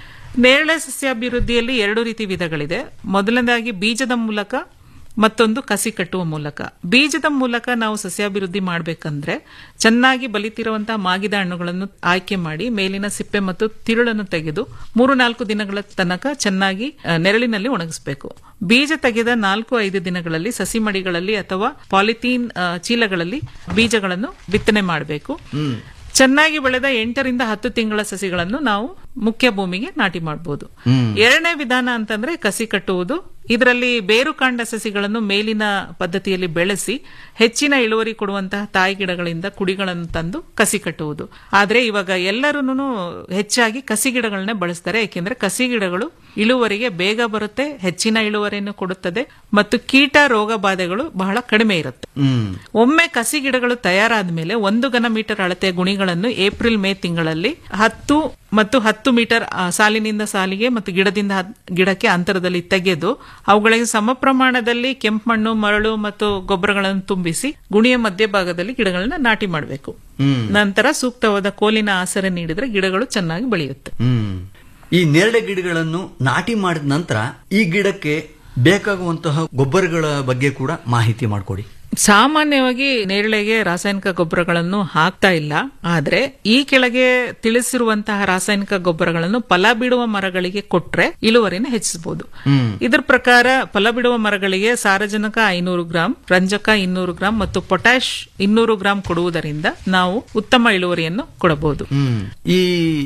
Speaker 13: ನೇರಳೆ ಸಸ್ಯಾಭಿವೃದ್ಧಿಯಲ್ಲಿ ಎರಡು ರೀತಿ ವಿಧಗಳಿದೆ ಮೊದಲನೇದಾಗಿ ಬೀಜದ ಮೂಲಕ ಮತ್ತೊಂದು ಕಸಿ ಕಟ್ಟುವ ಮೂಲಕ ಬೀಜದ ಮೂಲಕ ನಾವು ಸಸ್ಯಾಭಿವೃದ್ಧಿ ಮಾಡಬೇಕಂದ್ರೆ ಚೆನ್ನಾಗಿ ಬಲಿತಿರುವಂತಹ ಮಾಗಿದ ಹಣ್ಣುಗಳನ್ನು ಆಯ್ಕೆ ಮಾಡಿ ಮೇಲಿನ ಸಿಪ್ಪೆ ಮತ್ತು ತಿರುಳನ್ನು ತೆಗೆದು ಮೂರು ನಾಲ್ಕು ದಿನಗಳ ತನಕ ಚೆನ್ನಾಗಿ ಆ, ನೆರಳಿನಲ್ಲಿ ಒಣಗಿಸಬೇಕು ಬೀಜ ತೆಗೆದ ನಾಲ್ಕು ಐದು ದಿನಗಳಲ್ಲಿ ಸಸಿ ಮಡಿಗಳಲ್ಲಿ ಅಥವಾ ಪಾಲಿಥೀನ್ ಆ, ಚೀಲಗಳಲ್ಲಿ ಬೀಜಗಳನ್ನು ಬಿತ್ತನೆ ಮಾಡಬೇಕು ಚೆನ್ನಾಗಿ ಬೆಳೆದ ಎಂಟರಿಂದ ಹತ್ತು ತಿಂಗಳ ಸಸಿಗಳನ್ನು ನಾವು ಮುಖ್ಯ ಭೂಮಿಗೆ ನಾಟಿ ಮಾಡಬಹುದು ಎರಡನೇ ವಿಧಾನ ಅಂತಂದ್ರೆ ಕಸಿ ಕಟ್ಟುವುದು ಇದರಲ್ಲಿ ಬೇರುಕಾಂಡ ಸಸಿಗಳನ್ನು ಮೇಲಿನ ಪದ್ಧತಿಯಲ್ಲಿ ಬೆಳೆಸಿ ಹೆಚ್ಚಿನ ಇಳುವರಿ ಕೊಡುವಂತಹ ತಾಯಿ ಗಿಡಗಳಿಂದ ಕುಡಿಗಳನ್ನು ತಂದು ಕಸಿ ಕಟ್ಟುವುದು ಆದ್ರೆ ಇವಾಗ ಎಲ್ಲರೂ ಹೆಚ್ಚಾಗಿ ಕಸಿ ಗಿಡಗಳನ್ನೇ ಬಳಸ್ತಾರೆ ಏಕೆಂದ್ರೆ ಕಸಿ ಗಿಡಗಳು ಇಳುವರಿಗೆ ಬೇಗ ಬರುತ್ತೆ ಹೆಚ್ಚಿನ ಇಳುವರಿಯನ್ನು ಕೊಡುತ್ತದೆ ಮತ್ತು ಕೀಟ ರೋಗ ಬಾಧೆಗಳು ಬಹಳ ಕಡಿಮೆ ಇರುತ್ತೆ
Speaker 12: ಹ್ಮ್
Speaker 13: ಒಮ್ಮೆ ಕಸಿ ಗಿಡಗಳು ತಯಾರಾದ ಮೇಲೆ ಒಂದು ಘನ ಮೀಟರ್ ಅಳತೆಯ ಗುಣಿಗಳನ್ನು ಏಪ್ರಿಲ್ ಮೇ ತಿಂಗಳಲ್ಲಿ ಹತ್ತು ಮತ್ತು ಹತ್ತು ಮೀಟರ್ ಆ, ಸಾಲಿನಿಂದ ಸಾಲಿಗೆ ಮತ್ತು ಗಿಡದಿಂದ ಹತ್- ಗಿಡಕ್ಕೆ ಅಂತರದಲ್ಲಿ ತೆಗೆದು ಅವುಗಳಿಗೆ ಸಮ ಪ್ರಮಾಣದಲ್ಲಿ ಕೆಂಪು ಮಣ್ಣು ಮರಳು ಮತ್ತು ಗೊಬ್ಬರಗಳನ್ನು ತುಂಬಿಸಿ ಗುಣಿಯ ಮಧ್ಯಭಾಗದಲ್ಲಿ ಗಿಡಗಳನ್ನ ನಾಟಿ ಮಾಡಬೇಕು
Speaker 12: ಹ್ಮ್
Speaker 13: ನಂತರ ಸೂಕ್ತವಾದ ಕೋಲಿನ ಆಸರೆ ನೀಡಿದ್ರೆ ಗಿಡಗಳು ಚೆನ್ನಾಗಿ ಬೆಳೆಯುತ್ತೆ
Speaker 12: ಹ್ಮ್ ಈ ನೇರಳೆ ಗಿಡಗಳನ್ನು ನಾಟಿ ಮಾಡಿದ ನಂತರ ಈ ಗಿಡಕ್ಕೆ ಬೇಕಾಗುವಂತಹ ಗೊಬ್ಬರಗಳ ಬಗ್ಗೆ ಕೂಡ ಮಾಹಿತಿ ಮಾಡಿಕೊಡಿ
Speaker 13: ಸಾಮಾನ್ಯವಾಗಿ ನೇರಳೆಗೆ ರಾಸಾಯನಿಕ ಗೊಬ್ಬರಗಳನ್ನು ಹಾಕ್ತಾ ಇಲ್ಲ ಆದ್ರೆ ಈ ಕೆಳಗೆ ತಿಳಿಸಿರುವಂತಹ ರಾಸಾಯನಿಕ ಗೊಬ್ಬರಗಳನ್ನು ಫಲ ಬಿಡುವ ಮರಗಳಿಗೆ ಕೊಟ್ರೆ ಇಳುವರಿನ ಹೆಚ್ಚಿಸಬಹುದು
Speaker 12: ಹ್ಮ್
Speaker 13: ಇದರ ಪ್ರಕಾರ ಫಲ ಬಿಡುವ ಮರಗಳಿಗೆ ಸಾರಜನಕ ಐನೂರು ಗ್ರಾಂ ರಂಜಕ ಇನ್ನೂರು ಗ್ರಾಂ ಮತ್ತು ಪೊಟ್ಯಾಶ್ ಇನ್ನೂರು ಗ್ರಾಂ ಕೊಡುವುದರಿಂದ ನಾವು ಉತ್ತಮ ಇಳುವರಿಯನ್ನು ಕೊಡಬಹುದು
Speaker 12: ಹ್ಮ್ ಈ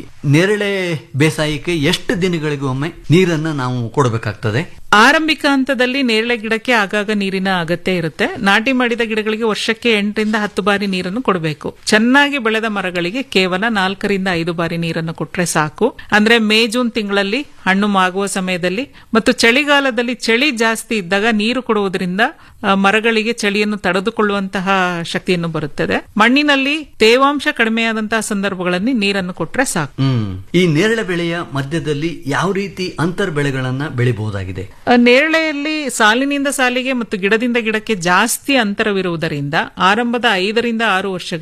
Speaker 12: ನೇರಳೆ ಬೇಸಾಯಕ್ಕೆ ಎಷ್ಟು ದಿನಗಳಿಗೆ ಒಮ್ಮೆ ನೀರನ್ನ ನಾವು ಕೊಡಬೇಕಾಗ್ತದೆ
Speaker 13: ಆರಂಭಿಕ ಹಂತದಲ್ಲಿ ನೇರಳೆ ಗಿಡಕ್ಕೆ ಆಗಾಗ ನೀರಿನ ಅಗತ್ಯ ಇರುತ್ತೆ ನಾಟಿ ಮಾಡಿದ ಗಿಡಗಳಿಗೆ ವರ್ಷಕ್ಕೆ ಎಂಟರಿಂದ ಹತ್ತು ಬಾರಿ ನೀರನ್ನು ಕೊಡಬೇಕು ಚೆನ್ನಾಗಿ ಬೆಳೆದ ಮರಗಳಿಗೆ ಕೇವಲ ನಾಲ್ಕರಿಂದ ಐದು ಬಾರಿ ನೀರನ್ನು ಕೊಟ್ರೆ ಸಾಕು ಅಂದ್ರೆ ಮೇ ಜೂನ್ ತಿಂಗಳಲ್ಲಿ ಹಣ್ಣು ಮಾಗುವ ಸಮಯದಲ್ಲಿ ಮತ್ತು ಚಳಿಗಾಲದಲ್ಲಿ ಚಳಿ ಜಾಸ್ತಿ ಇದ್ದಾಗ ನೀರು ಕೊಡುವುದರಿಂದ ಆ, ಮರಗಳಿಗೆ ಚಳಿಯನ್ನು ತಡೆದುಕೊಳ್ಳುವಂತಹ ಶಕ್ತಿಯನ್ನು ಬರುತ್ತದೆ ಮಣ್ಣಿನಲ್ಲಿ ತೇವಾಂಶ ಕಡಿಮೆಯಾದಂತಹ ಸಂದರ್ಭಗಳಲ್ಲಿ ನೀರನ್ನು ಕೊಟ್ರೆ ಸಾಕು
Speaker 12: ಹ್ಮ್ ಈ ನೇರಳೆ ಬೆಳೆಯ ಮಧ್ಯದಲ್ಲಿ ಯಾವ ರೀತಿ ಅಂತರ್ ಬೆಳೆಗಳನ್ನ ಬೆಳಿಬಹುದಾಗಿದೆ
Speaker 13: ಆ, ನೇರಳೆಯಲ್ಲಿ ಸಾಲಿನಿಂದ ಸಾಲಿಗೆ ಮತ್ತು ಗಿಡದಿಂದ ಗಿಡಕ್ಕೆ ಜಾಸ್ತಿ ಅಂತರವಿರುವುದರಿಂದ ಆರಂಭದ ಐದರಿಂದ ಆರು ವರ್ಷಗಳು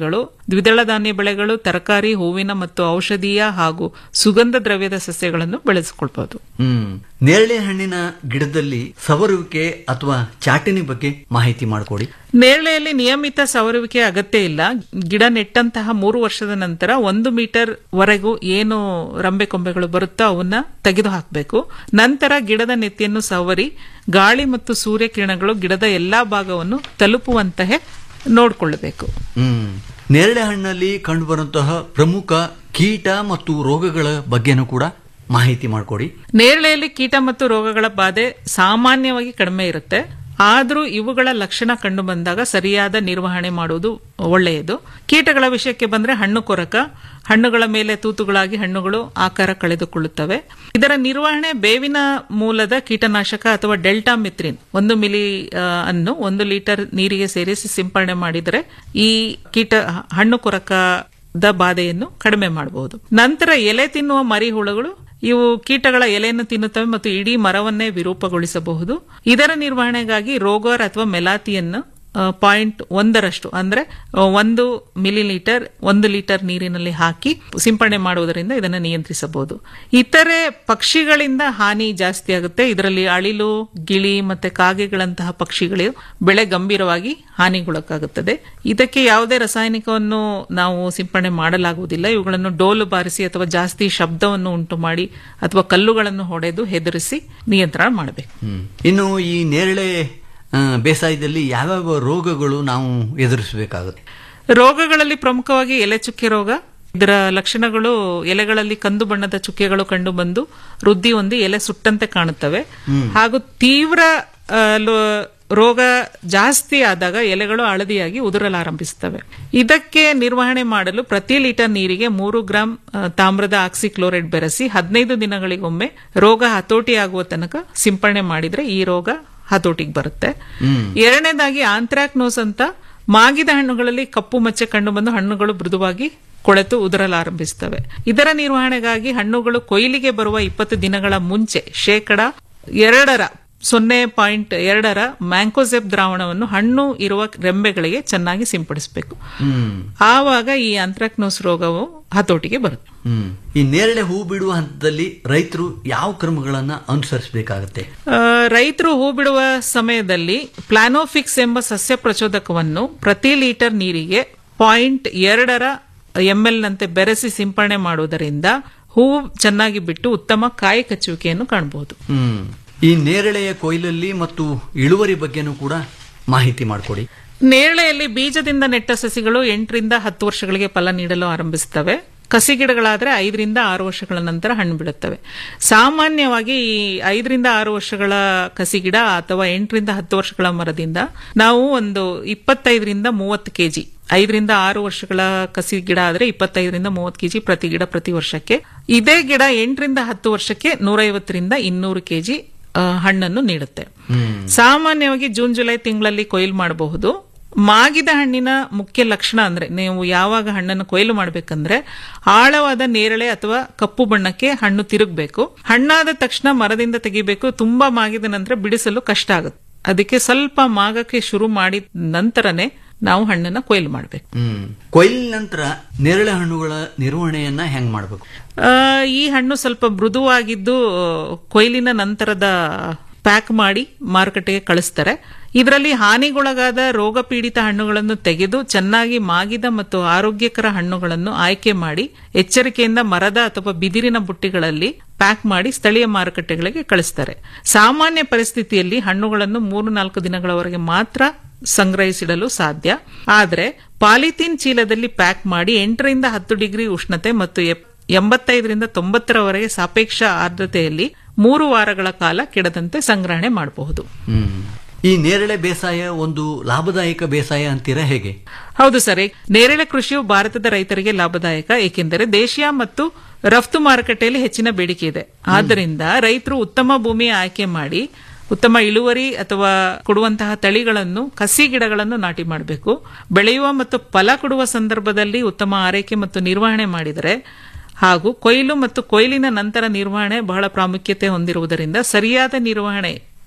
Speaker 13: ದ್ವಿದಳ ಧಾನ್ಯ ಬೆಳೆಗಳು ತರಕಾರಿ ಹೂವಿನ ಮತ್ತು ಔಷಧೀಯ ಹಾಗೂ ಸುಗಂಧ ದ್ರವ್ಯದ ಸಸ್ಯಗಳನ್ನು ಬೆಳೆಸಿಕೊಳ್ಬಹುದು
Speaker 12: ಹ್ಮ್ ನೇರಳೆ ಹಣ್ಣಿನ ಗಿಡದಲ್ಲಿ ಸವರುವಿಕೆ ಅಥವಾ ಚಾಟಿನಿ ಬಗ್ಗೆ ಮಾಹಿತಿ ಮಾಡಿಕೊಡಿ
Speaker 13: ನೇರಳೆಯಲ್ಲಿ ನಿಯಮಿತ ಸವರುವಿಕೆ ಅಗತ್ಯ ಇಲ್ಲ ಗಿಡ ನೆಟ್ಟಂತಹ ಮೂರು ವರ್ಷದ ನಂತರ ಒಂದು ಮೀಟರ್ ವರೆಗೂ ಏನು ರಂಬೆ ಕೊಂಬೆಗಳು ಬರುತ್ತೋ ಅವನ್ನ ತೆಗೆದು ಹಾಕಬೇಕು ನಂತರ ಗಿಡದ ನೆತ್ತಿಯನ್ನು ಸವರಿ ಗಾಳಿ ಮತ್ತು ಸೂರ್ಯಕಿರಣಗಳು ಗಿಡದ ಎಲ್ಲಾ ಭಾಗವನ್ನು ತಲುಪುವಂತಹ ನೋಡಿಕೊಳ್ಳಬೇಕು
Speaker 12: ಹ್ಮ್ ನೇರಳೆ ಹಣ್ಣಲ್ಲಿ ಕಂಡುಬರುವಂತಹ ಪ್ರಮುಖ ಕೀಟ ಮತ್ತು ರೋಗಗಳ ಬಗ್ಗೆನೂ ಕೂಡ ಮಾಹಿತಿ ಮಾಡಿಕೊಡಿ
Speaker 13: ನೇರಳೆಯಲ್ಲಿ ಕೀಟ ಮತ್ತು ರೋಗಗಳ ಬಾಧೆ ಸಾಮಾನ್ಯವಾಗಿ ಕಡಿಮೆ ಇರುತ್ತೆ ಆದರೂ ಇವುಗಳ ಲಕ್ಷಣ ಕಂಡು ಬಂದಾಗ ಸರಿಯಾದ ನಿರ್ವಹಣೆ ಮಾಡುವುದು ಒಳ್ಳೆಯದು ಕೀಟಗಳ ವಿಷಯಕ್ಕೆ ಬಂದ್ರೆ ಹಣ್ಣು ಕೊರಕ ಹಣ್ಣುಗಳ ಮೇಲೆ ತೂತುಗಳಾಗಿ ಹಣ್ಣುಗಳು ಆಕಾರ ಕಳೆದುಕೊಳ್ಳುತ್ತವೆ ಇದರ ನಿರ್ವಹಣೆ ಬೇವಿನ ಮೂಲದ ಕೀಟನಾಶಕ ಅಥವಾ ಡೆಲ್ಟಾ ಮಿತ್ರಿನ್ ಒಂದು ಮಿಲಿ ಆ, ಅನ್ನು ಒಂದು ಲೀಟರ್ ನೀರಿಗೆ ಸೇರಿಸಿ ಸಿಂಪರಣೆ ಮಾಡಿದರೆ ಈ ಕೀಟ ಹಣ್ಣು ಕೊರಕದ ಬಾಧೆಯನ್ನು ಕಡಿಮೆ ಮಾಡಬಹುದು ನಂತರ ಎಲೆ ತಿನ್ನುವ ಮರಿ ಹುಳುಗಳು ಇವು ಕೀಟಗಳ ಎಲೆಯನ್ನು ತಿನ್ನುತ್ತವೆ ಮತ್ತು ಇಡೀ ಮರವನ್ನೇ ವಿರೂಪಗೊಳಿಸಬಹುದು ಇದರ ನಿರ್ವಹಣೆಗಾಗಿ ರೋಗರ್ ಅಥವಾ ಮೆಲಾತಿಯನ್ನು ಪಾಯಿಂಟ್ ಒಂದರಷ್ಟು ಅಂದ್ರೆ ಆ, ಒಂದು ಮಿಲಿ ಲೀಟರ್ ಒಂದು ಲೀಟರ್ ನೀರಿನಲ್ಲಿ ಹಾಕಿ ಸಿಂಪಡಣೆ ಮಾಡುವುದರಿಂದ ಇದನ್ನು ನಿಯಂತ್ರಿಸಬಹುದು ಇತರೆ ಪಕ್ಷಿಗಳಿಂದ ಹಾನಿ ಜಾಸ್ತಿ ಆಗುತ್ತೆ ಇದರಲ್ಲಿ ಅಳಿಲು ಗಿಳಿ ಮತ್ತೆ ಕಾಗೆಗಳಂತಹ ಪಕ್ಷಿಗಳು ಬೆಳೆ ಗಂಭೀರವಾಗಿ ಹಾನಿಗೊಳಗಾಗುತ್ತದೆ ಇದಕ್ಕೆ ಯಾವುದೇ ರಾಸಾಯನಿಕವನ್ನು ನಾವು ಸಿಂಪಡಣೆ ಮಾಡಲಾಗುವುದಿಲ್ಲ ಇವುಗಳನ್ನು ಡೋಲು ಬಾರಿಸಿ ಅಥವಾ ಜಾಸ್ತಿ ಶಬ್ದವನ್ನು ಉಂಟು ಮಾಡಿ ಅಥವಾ ಕಲ್ಲುಗಳನ್ನು ಹೊಡೆದು ಹೆದರಿಸಿ ನಿಯಂತ್ರಣ ಮಾಡಬೇಕು
Speaker 12: ಹ್ಮ್. ಇನ್ನು ಈ ನೇರಳೆ ಆ, ಬೇಸಾಯದಲ್ಲಿ ಯಾವ್ಯಾವ ರೋಗಗಳು ನಾವು ಎದುರಿಸಬೇಕಾಗುತ್ತೆ
Speaker 13: ರೋಗಗಳಲ್ಲಿ ಪ್ರಮುಖವಾಗಿ ಎಲೆ ಚುಕ್ಕೆ ರೋಗ ಇದರ ಲಕ್ಷಣಗಳು ಎಲೆಗಳಲ್ಲಿ ಕಂದು ಬಣ್ಣದ ಚುಕ್ಕೆಗಳು ಕಂಡು ಬಂದು ವೃದ್ಧಿ ಹೊಂದಿ ಎಲೆ ಸುಟ್ಟಂತೆ ಕಾಣುತ್ತವೆ ಹಾಗೂ ತೀವ್ರ ಆ, ಲೋ- ರೋಗ ಜಾಸ್ತಿ ಆದಾಗ ಎಲೆಗಳು ಹಳದಿಯಾಗಿ ಉದುರಲಾರಂಭಿಸುತ್ತವೆ ಇದಕ್ಕೆ ನಿರ್ವಹಣೆ ಮಾಡಲು ಪ್ರತಿ ಲೀಟರ್ ನೀರಿಗೆ ಮೂರು ಗ್ರಾಂ ಆ, ತಾಮ್ರದ ಆಕ್ಸಿಕ್ಲೋರೈಡ್ ಬೆರೆಸಿ ಹದಿನೈದು ದಿನಗಳಿಗೊಮ್ಮೆ ರೋಗ ಹತೋಟಿಯಾಗುವ ತನಕ ಸಿಂಪರಣೆ ಮಾಡಿದ್ರೆ ಈ ರೋಗ ಹತೋಟಿಗೆ ಬರುತ್ತೆ ಎರಡನೇದಾಗಿ ಆಂಥ್ರಾಕ್ನೋಸ್ ಅಂತ ಮಾಗಿದ ಹಣ್ಣುಗಳಲ್ಲಿ ಕಪ್ಪು ಮಚ್ಚೆ ಕಂಡು ಬಂದು ಹಣ್ಣುಗಳು ಮೃದುವಾಗಿ ಕೊಳೆತು ಉದುರಲಾರಂಭಿಸುತ್ತವೆ ಇದರ ನಿರ್ವಹಣೆಗಾಗಿ ಹಣ್ಣುಗಳು ಕೊಯ್ಲಿಗೆ ಬರುವ ಇಪ್ಪತ್ತು ದಿನಗಳ ಮುಂಚೆ ಶೇಕಡ ಎರಡರ ಸೊನ್ನೆ ಪಾಯಿಂಟ್ ಎರಡರ ಮ್ಯಾಂಕೋಸೆಪ್ ದ್ರಾವಣವನ್ನು ಹಣ್ಣು ಇರುವ ರೆಂಬೆಗಳಿಗೆ ಚೆನ್ನಾಗಿ ಸಿಂಪಡಿಸಬೇಕು
Speaker 12: ಹ್ಮ್
Speaker 13: ಆವಾಗ ಈ ಆಂಥ್ರಾಕ್ನೋಸ್ ರೋಗವು ಹತೋಟಿಗೆ ಬರುತ್ತೆ
Speaker 12: ಹ್ಮ್ ಈ ನೇರಳೆ ಹೂ ಬಿಡುವ ಹಂತದಲ್ಲಿ ರೈತರು ಯಾವ ಕ್ರಮಗಳನ್ನ ಅನುಸರಿಸಬೇಕಾಗತ್ತೆ
Speaker 13: ರೈತರು ಹೂ ಬಿಡುವ ಸಮಯದಲ್ಲಿ ಪ್ಲಾನೋಫಿಕ್ಸ್ ಎಂಬ ಸಸ್ಯ ಪ್ರಚೋದಕವನ್ನು ಪ್ರತಿ ಲೀಟರ್ ನೀರಿಗೆ ಪಾಯಿಂಟ್ ಎರಡರ ಎಂಎಲ್ ನಂತೆ ಬೆರೆಸಿ ಸಿಂಪರಣೆ ಮಾಡುವುದರಿಂದ ಹೂವು ಚೆನ್ನಾಗಿ ಬಿಟ್ಟು ಉತ್ತಮ ಕಾಯಿ ಕಚ್ಚುವಿಕೆಯನ್ನು ಕಾಣಬಹುದು
Speaker 12: ಹ್ಮ್ ಈ ನೇರಳೆಯ ಕೊಯ್ಲಲ್ಲಿ ಮತ್ತು ಇಳುವರಿ ಬಗ್ಗೆನೂ ಕೂಡ ಮಾಹಿತಿ ಮಾಡಿಕೊಡಿ
Speaker 13: ನೇರಳೆಯಲ್ಲಿ ಬೀಜದಿಂದ ನೆಟ್ಟ ಸಸಿಗಳು ಎಂಟರಿಂದ ಹತ್ತು ವರ್ಷಗಳಿಗೆ ಫಲ ನೀಡಲು ಆರಂಭಿಸುತ್ತವೆ ಕಸಿ ಗಿಡಗಳಾದ್ರೆ ಐದರಿಂದ ಆರು ವರ್ಷಗಳ ನಂತರ ಹಣ್ಣು ಬಿಡುತ್ತವೆ ಸಾಮಾನ್ಯವಾಗಿ ಈ ಐದರಿಂದ ಆರು ವರ್ಷಗಳ ಕಸಿ ಗಿಡ ಅಥವಾ ಎಂಟರಿಂದ ಹತ್ತು ವರ್ಷಗಳ ಮರದಿಂದ ನಾವು ಒಂದು ಇಪ್ಪತ್ತೈದರಿಂದ ಮೂವತ್ತು ಕೆಜಿ ಐದರಿಂದ ಆರು ವರ್ಷಗಳ ಕಸಿ ಗಿಡ ಆದ್ರೆ ಇಪ್ಪತ್ತೈದರಿಂದ ಮೂವತ್ತು ಕೆಜಿ ಪ್ರತಿ ಗಿಡ ಪ್ರತಿ ವರ್ಷಕ್ಕೆ ಇದೇ ಗಿಡ ಎಂಟರಿಂದ ಹತ್ತು ವರ್ಷಕ್ಕೆ ನೂರೈವತ್ತರಿಂದ ಇನ್ನೂರು ಕೆಜಿ ಆ, ಹಣ್ಣನ್ನು ನೀಡುತ್ತೆ ಸಾಮಾನ್ಯವಾಗಿ ಜೂನ್ ಜುಲೈ ತಿಂಗಳಲ್ಲಿ ಕೊಯ್ಲು ಮಾಡಬಹುದು ಮಾಗಿದ ಹಣ್ಣಿನ ಮುಖ್ಯ ಲಕ್ಷಣ ಅಂದ್ರೆ ನೀವು ಯಾವಾಗ ಹಣ್ಣನ್ನು ಕೊಯ್ಲು ಮಾಡಬೇಕಂದ್ರೆ ಆಳವಾದ ನೇರಳೆ ಅಥವಾ ಕಪ್ಪು ಬಣ್ಣಕ್ಕೆ ಹಣ್ಣು ತಿರುಗಬೇಕು ಹಣ್ಣಾದ ತಕ್ಷಣ ಮರದಿಂದ ತೆಗಿಬೇಕು ತುಂಬಾ ಮಾಗಿದ ನಂತರ ಬಿಡಿಸಲು ಕಷ್ಟ ಆಗುತ್ತೆ ಅದಕ್ಕೆ ಸ್ವಲ್ಪ ಮಾಗಕ್ಕೆ ಶುರು ಮಾಡಿದ ನಂತರನೇ ನಾವು ಹಣ್ಣನ್ನ ಕೊಯ್ಲು ಮಾಡಬೇಕು
Speaker 12: ಹ್ಮ್ ಕೊಯ್ಲಿನ ನಂತರ ನೇರಳೆ ಹಣ್ಣುಗಳ ನಿರ್ವಹಣೆಯನ್ನ ಹೆಂಗ್ ಮಾಡಬೇಕು
Speaker 13: ಆ, ಈ ಹಣ್ಣು ಸ್ವಲ್ಪ ಮೃದುವಾಗಿದ್ದು ಕೊಯ್ಲಿನ ನಂತರದ ಪ್ಯಾಕ್ ಮಾಡಿ ಮಾರುಕಟ್ಟೆಗೆ ಕಳಿಸ್ತಾರೆ ಇದರಲ್ಲಿ ಹಾನಿಗೊಳಗಾದ ರೋಗ ಪೀಡಿತ ಹಣ್ಣುಗಳನ್ನು ತೆಗೆದು ಚೆನ್ನಾಗಿ ಮಾಗಿದ ಮತ್ತು ಆರೋಗ್ಯಕರ ಹಣ್ಣುಗಳನ್ನು ಆಯ್ಕೆ ಮಾಡಿ ಎಚ್ಚರಿಕೆಯಿಂದ ಮರದ ಅಥವಾ ಬಿದಿರಿನ ಬುಟ್ಟಿಗಳಲ್ಲಿ ಪ್ಯಾಕ್ ಮಾಡಿ ಸ್ಥಳೀಯ ಮಾರುಕಟ್ಟೆಗಳಿಗೆ ಕಳಿಸ್ತಾರೆ ಸಾಮಾನ್ಯ ಪರಿಸ್ಥಿತಿಯಲ್ಲಿ ಹಣ್ಣುಗಳನ್ನು ಮೂರು ನಾಲ್ಕು ದಿನಗಳವರೆಗೆ ಮಾತ್ರ ಸಂಗ್ರಹಿಸಿಡಲು ಸಾಧ್ಯ ಆದರೆ ಪಾಲಿಥೀನ್ ಚೀಲದಲ್ಲಿ ಪ್ಯಾಕ್ ಮಾಡಿ ಎಂಟರಿಂದ ಹತ್ತು ಡಿಗ್ರಿ ಉಷ್ಣತೆ ಮತ್ತು ಎಪ್- ಎಂಬತ್ತೈದರಿಂದ ತೊಂಬತ್ತರವರೆಗೆ ಸಾಪೇಕ್ಷ ಆರ್ದ್ರತೆಯಲ್ಲಿ ಮೂರು ವಾರಗಳ ಕಾಲ ಕೆಡದಂತೆ ಸಂಗ್ರಹಣೆ ಮಾಡಬಹುದು
Speaker 12: ಹ್ಮ್ ಈ ನೇರಳೆ ಬೇಸಾಯ ಒಂದು ಲಾಭದಾಯಕ ಬೇಸಾಯ ಅಂತೀರಾ ಹೇಗೆ
Speaker 13: ಹೌದು ಸರ್ ನೇರಳೆ ಕೃಷಿಯು ಭಾರತದ ರೈತರಿಗೆ ಲಾಭದಾಯಕ ಏಕೆಂದರೆ ದೇಶೀಯ ಮತ್ತು ರಫ್ತು ಮಾರುಕಟ್ಟೆಯಲ್ಲಿ ಹೆಚ್ಚಿನ ಬೇಡಿಕೆ ಇದೆ ಆದ್ದರಿಂದ ರೈತರು ಉತ್ತಮ ಭೂಮಿಯ ಆಯ್ಕೆ ಮಾಡಿ ಉತ್ತಮ ಇಳುವರಿ ಅಥವಾ ಕೊಡುವಂತಹ ತಳಿಗಳನ್ನು ಕಸಿ ಗಿಡಗಳನ್ನು ನಾಟಿ ಮಾಡಬೇಕು ಬೆಳೆಯುವ ಮತ್ತು ಫಲ ಕೊಡುವ ಸಂದರ್ಭದಲ್ಲಿ ಉತ್ತಮ ಆರೈಕೆ ಮತ್ತು ನಿರ್ವಹಣೆ ಮಾಡಿದರೆ ಹಾಗೂ ಕೊಯ್ಲು ಮತ್ತು ಕೊಯ್ಲಿನ ನಂತರ ನಿರ್ವಹಣೆ ಬಹಳ ಪ್ರಾಮುಖ್ಯತೆ ಹೊಂದಿರುವುದರಿಂದ ಸರಿಯಾದ ನಿರ್ವಹಣೆ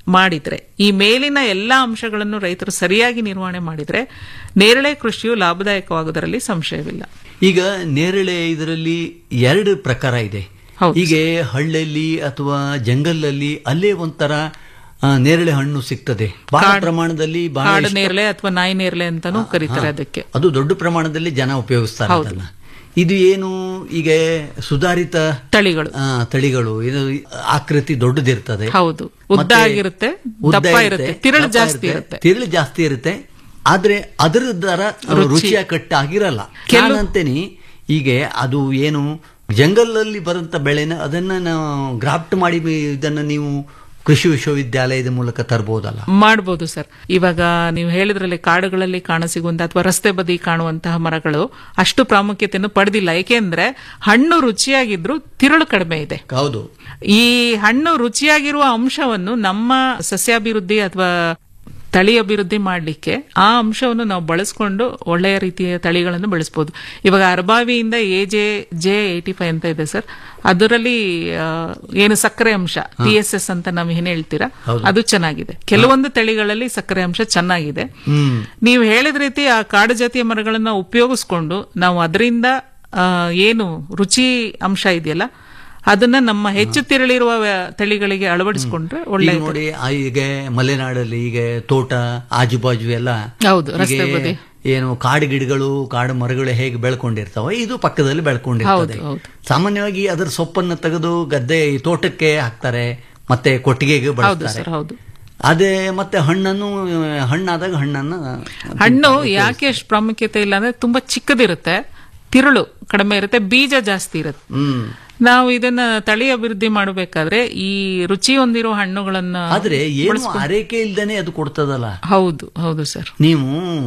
Speaker 13: ಮಾಡಿದ್ರೆ ಈ ಮೇಲಿನ ಎಲ್ಲಾ ಅಂಶಗಳನ್ನು ರೈತರು ಸರಿಯಾಗಿ ನಿರ್ವಹಣೆ ಮಾಡಿದ್ರೆ ನೇರಳೆ ಕೃಷಿಯು ಲಾಭದಾಯಕವಾಗುವುದರಲ್ಲಿ ಸಂಶಯವಿಲ್ಲ
Speaker 12: ಈಗ ನೇರಳೆ ಇದರಲ್ಲಿ ಎರಡು ಪ್ರಕಾರ ಇದೆ ಹೀಗೆ ಹಳ್ಳಿಯಲ್ಲಿ ಅಥವಾ ಜಂಗಲಲ್ಲಿ ಅಲ್ಲೇ ಒಂಥರ ಆ, ನೇರಳೆ ಹಣ್ಣು ಸಿಗ್ತದೆ ಬಹಳ ಪ್ರಮಾಣದಲ್ಲಿ ಬಹಳ
Speaker 13: ಕಾಡು
Speaker 12: ಇಷ್ಟ-
Speaker 13: ನೇರಳೆ ಅಥವಾ ನಾಯಿ ನೇರಳೆ ಅಂತಾನೂ ಕರೀತಾರೆ
Speaker 12: ಹಾ,
Speaker 13: ಅದಕ್ಕೆ
Speaker 12: ಅದು ದೊಡ್ಡ ಪ್ರಮಾಣದಲ್ಲಿ ಜನ ಉಪಯೋಗಿಸ್ತಾರೆ
Speaker 13: ಹೌದು.
Speaker 12: ಅದನ್ನ ಇದು ಏನು ಈಗ ಸುಧಾರಿತ
Speaker 13: ತಳಿಗಳು
Speaker 12: ತಳಿಗಳು ಇದು ಆಕೃತಿ ದೊಡ್ಡದಿರ್ತದೆ
Speaker 13: ಹೌದು ಉದ್ದ
Speaker 12: ಮತ್ತೆ
Speaker 13: ಆಗಿರುತ್ತೆ
Speaker 12: ಉದ್ದ
Speaker 13: ದಪ್ಪ ಇರುತ್ತೆ ತಿರುಳು
Speaker 12: ದಪ್ಪ
Speaker 13: ಜಾಸ್ತಿ ಇರುತ್ತೆ
Speaker 12: ತಿರುಳು ಜಾಸ್ತಿ ಇರುತ್ತೆ ಆದ್ರೆ ಅದರ ದರ
Speaker 13: ರುಚಿ.
Speaker 12: ರುಚಿಯ ಕಟ್ಟಾಗಿರಲ್ಲ
Speaker 13: ಕೆಲವು-
Speaker 12: ನಾನಂತೇನಿ ಹೀಗೆ ಅದು ಏನು ಜಂಗಲಲ್ಲಿ ಬರುವಂತ ಬೆಳೆನ ಅದನ್ನ ನಾವು ಗ್ರಾಫ್ಟ್ ಮಾಡಿ ಇದನ್ನ ನೀವು ಕೃಷಿ ವಿಶ್ವವಿದ್ಯಾಲಯದ ಮೂಲಕ ತರಬಹುದಲ್ಲ
Speaker 13: ಮಾಡ್ಬೋದು ಸರ್ ಇವಾಗ ನೀವು ಹೇಳಿದ್ರಲ್ಲಿ ಕಾಡುಗಳಲ್ಲಿ ಕಾಣಸಿಗುವಂತ ಅಥವಾ ರಸ್ತೆ ಬದಿ ಕಾಣುವಂತಹ ಮರಗಳು ಅಷ್ಟು ಪ್ರಾಮುಖ್ಯತೆಯನ್ನು ಪಡೆದಿಲ್ಲ ಏಕೆಂದ್ರೆ ಹಣ್ಣು ರುಚಿಯಾಗಿದ್ರು ತಿರುಳು ಕಡಿಮೆ ಇದೆ
Speaker 12: ಹೌದು
Speaker 13: ಈ ಹಣ್ಣು ರುಚಿಯಾಗಿರುವ ಅಂಶವನ್ನು ನಮ್ಮ ಸಸ್ಯಾಭಿವೃದ್ಧಿ ಅಥವಾ ತಳಿ ಅಭಿವೃದ್ಧಿ ಮಾಡಲಿಕ್ಕೆ ಆ ಅಂಶವನ್ನು ನಾವು ಬಳಸ್ಕೊಂಡು ಒಳ್ಳೆಯ ರೀತಿಯ ತಳಿಗಳನ್ನು ಬೆಳೆಸಬಹುದು ಇವಾಗ ಅರಬಾವಿಯಿಂದ A J J eighty five ಅಂತ ಇದೆ ಸರ್ ಅದರಲ್ಲಿ ಆ, ಏನು ಸಕ್ಕರೆ ಅಂಶ ಟಿ ಎಸ್ ಎಸ್ ಅಂತ ನಾವು ಏನ್ ಹೇಳ್ತೀರಾ
Speaker 12: ಹೌದು.
Speaker 13: ಅದು ಚೆನ್ನಾಗಿದೆ ಕೆಲವೊಂದು ತಳಿಗಳಲ್ಲಿ ಸಕ್ಕರೆ ಅಂಶ ಚೆನ್ನಾಗಿದೆ
Speaker 12: ಹ್ಮ್
Speaker 13: ನೀವು ಹೇಳಿದ ರೀತಿ ಆ ಕಾಡು ಜಾತಿಯ ಮರಗಳನ್ನ ಉಪಯೋಗಿಸ್ಕೊಂಡು ನಾವು ಅದರಿಂದ ಆ, ಏನು ರುಚಿ ಅಂಶ ಇದೆಯಲ್ಲ ಅದನ್ನ ನಮ್ಮ ಹೆಚ್ಚು ತಿರುಳಿರುವ ವ್ಯ- ತಳಿಗಳಿಗೆ ಅಳವಡಿಸಿಕೊಂಡ್ರೆ ಒಳ್ಳೆ
Speaker 12: ಈಗ ನೋಡಿ ಆ ಈಗ ಮಲೆನಾಡಲ್ಲಿ ಈಗ ತೋಟ ಆಜುಬಾಜು ಎಲ್ಲ
Speaker 13: ಹೌದು, ರಸ್ತೆ
Speaker 12: ಹೀಗೆ
Speaker 13: ಬದಿ.
Speaker 12: ಏನು ಕಾಡು ಗಿಡಗಳು ಕಾಡು ಮರಗಳು ಹೇಗೆ ಬೆಳ್ಕೊಂಡಿರ್ತಾವ ಇದು ಪಕ್ಕದಲ್ಲಿ ಬೆಳ್ಕೊಂಡಿರ್ತದೆ
Speaker 13: ಹೌದು, ಹೌದು.
Speaker 12: ಸಾಮಾನ್ಯವಾಗಿ ಅದರ ಸೊಪ್ಪನ್ನು ತೆಗೆದು ಗದ್ದೆ ಈ ತೋಟಕ್ಕೆ ಹಾಕ್ತಾರೆ ಮತ್ತೆ ಕೊಟ್ಟಿಗೆಗೆ
Speaker 13: ಹೌದು
Speaker 12: ಬಳಸ್ತಾರೆ
Speaker 13: ಸರ್ ಹೌದು
Speaker 12: ಅದೇ ಮತ್ತೆ ಹಣ್ಣನ್ನು ಹಣ್ಣಾದಾಗ ಹಣ್ಣನ್ನ
Speaker 13: ಹಣ್ಣು ಯಾಕೆ ಅಷ್ಟು ಪ್ರಾಮುಖ್ಯತೆ ಇಲ್ಲ ಅಂದ್ರೆ ತುಂಬಾ ಚಿಕ್ಕದಿರುತ್ತೆ ತಿರುಳು ಕಡಿಮೆ ಇರುತ್ತೆ ಬೀಜ ಜಾಸ್ತಿ ಇರುತ್ತೆ
Speaker 12: ಹ್ಮ್
Speaker 13: ನಾವು ಇದನ್ನ ತಳಿ ಅಭಿವೃದ್ಧಿ ಮಾಡಬೇಕಾದ್ರೆ ಈ ರುಚಿ ಹೊಂದಿರೋ ಹಣ್ಣುಗಳನ್ನ
Speaker 12: ಆದ್ರೆ ಏನು
Speaker 13: ಬಳಸ್ಕೊಂಡು-
Speaker 12: ಆರೈಕೆ ಇಲ್ದೇನೆ ಅದು ಕೊಡ್ತದಲ್ಲ
Speaker 13: ಹೌದು ಹೌದು ಸರ್
Speaker 12: ನೀವು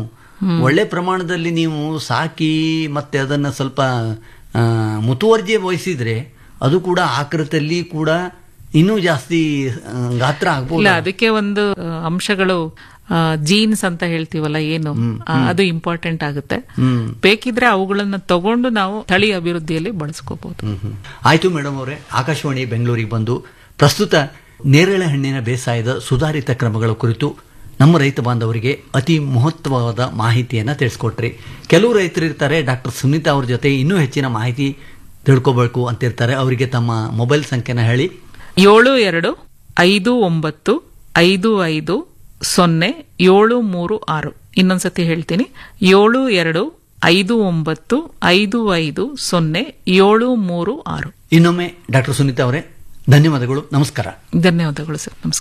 Speaker 12: ಒಳ್ಳೆ ಪ್ರಮಾಣದಲ್ಲಿ ನೀವು ಸಾಕಿ ಮತ್ತೆ ಅದನ್ನ ಸ್ವಲ್ಪ ಆ, ಮುತುವರ್ಜಿ ವಹಿಸಿದ್ರೆ ಅದು ಕೂಡ ಆಕೃತಿಯಲ್ಲಿ ಕೂಡ ಇನ್ನೂ ಜಾಸ್ತಿ ಆ, ಗಾತ್ರ
Speaker 13: ಇಲ್ಲ
Speaker 12: ಆಗ್ಬೋದು
Speaker 13: ಅದಕ್ಕೆ ಒಂದು ಆ, ಅಂಶಗಳು ಜೀನ್ಸ್ ಅಂತ ಹೇಳ್ತೀವಲ್ಲ ಏನು ಆ, ಅದು ಇಂಪಾರ್ಟೆಂಟ್ ಆಗುತ್ತೆ
Speaker 12: ಹ್ಮ್
Speaker 13: ಬೇಕಿದ್ರೆ ಅವುಗಳನ್ನ ತಗೊಂಡು ನಾವು ತಳಿ ಅಭಿವೃದ್ಧಿಯಲ್ಲಿ ಬಳಸ್ಕೋಬಹುದು
Speaker 12: ಹ್ಮ್, ಹ್ಮ್. ಆಯ್ತು ಮೇಡಮ್ ಅವರೇ ಆಕಾಶವಾಣಿ ಬೆಂಗಳೂರಿಗೆ ಬಂದು ಪ್ರಸ್ತುತ ನೇರಳೆ ಹಣ್ಣಿನ ಬೇಸಾಯದ ಸುಧಾರಿತ ಕ್ರಮಗಳ ಕುರಿತು ನಮ್ಮ ರೈತ ಬಾಂಧವರಿಗೆ ಅತಿ ಮಹತ್ವವಾದ ಮಾಹಿತಿಯನ್ನು ತಿಳಿಸ್ಕೊಟ್ರಿ ಕೆಲವು ರೈತರು ಇರ್ತಾರೆ ಡಾಕ್ಟರ್ ಸುನೀತಾ ಅವ್ರ ಜೊತೆ ಇನ್ನೂ ಹೆಚ್ಚಿನ ಮಾಹಿತಿ ತಿಳ್ಕೊಬೇಕು ಅಂತಿರ್ತಾರೆ ಅವರಿಗೆ ತಮ್ಮ ಮೊಬೈಲ್ ಸಂಖ್ಯೆನ ಹೇಳಿ
Speaker 13: ಏಳು ಎರಡು ಐದು ಒಂಬತ್ತು ಐದು ಐದು ಸೊನ್ನೆ ಏಳು ಮೂರು ಆರು ಇನ್ನೊಂದ್ಸತಿ ಹೇಳ್ತೀನಿ ಏಳು ಎರಡು ಐದು ಒಂಬತ್ತು ಐದು ಐದು ಸೊನ್ನೆ ಏಳು ಮೂರು ಆರು
Speaker 12: ಇನ್ನೊಮ್ಮೆ ಡಾಕ್ಟರ್ ಸುನೀತಾ ಅವರೇ ಧನ್ಯವಾದಗಳು ನಮಸ್ಕಾರ
Speaker 13: ಧನ್ಯವಾದಗಳು ಸರ್ ನಮಸ್ಕಾರ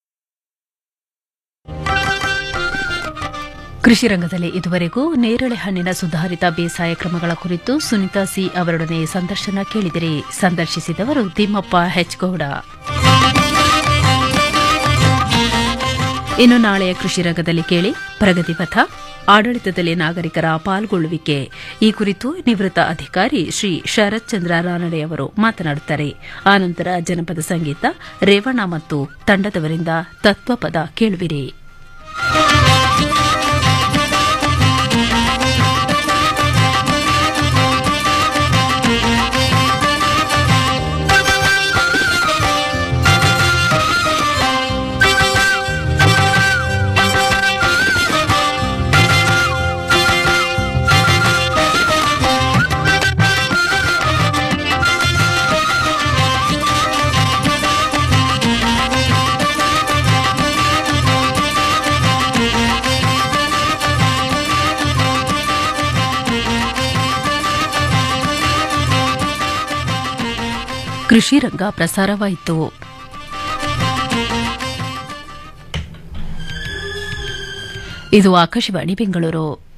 Speaker 2: ಕೃಷಿ ರಂಗದಲ್ಲಿ ಇದುವರೆಗೂ ನೇರಳೆ ಹಣ್ಣಿನ ಸುಧಾರಿತ ಬೇಸಾಯ ಕ್ರಮಗಳ ಕುರಿತು ಸುನಿತಾ ಸಿ ಅವರೊಡನೆ ಸಂದರ್ಶನ ಕೇಳಿದಿರಿ ಸಂದರ್ಶಿಸಿದವರು ತಿಮ್ಮಪ್ಪ ಹೆಚ್ಗೌಡ ಇನ್ನು ನಾಳೆಯ ಕೃಷಿ ರಂಗದಲ್ಲಿ ಕೇಳಿ ಪ್ರಗತಿ ಪಥ ಆಡಳಿತದಲ್ಲಿ ನಾಗರಿಕರ ಪಾಲ್ಗೊಳ್ಳುವಿಕೆ ಈ ಕುರಿತು ನಿವೃತ್ತ ಅಧಿಕಾರಿ ಶ್ರೀ ಶರತ್ ಚಂದ್ರ ರಾನಡೆ ಅವರು ಮಾತನಾಡುತ್ತಾರೆ ಆನಂತರ ಜನಪದ ಸಂಗೀತ ರೇವಣ್ಣ ಮತ್ತು ತಂಡದವರಿಂದ ತತ್ವಪದ ಕೇಳುವಿರಿ ಕೃಷಿ ರಂಗ ಪ್ರಸಾರವಾಯಿತು ಇದು ಆಕಾಶವಾಣಿ ಬೆಂಗಳೂರು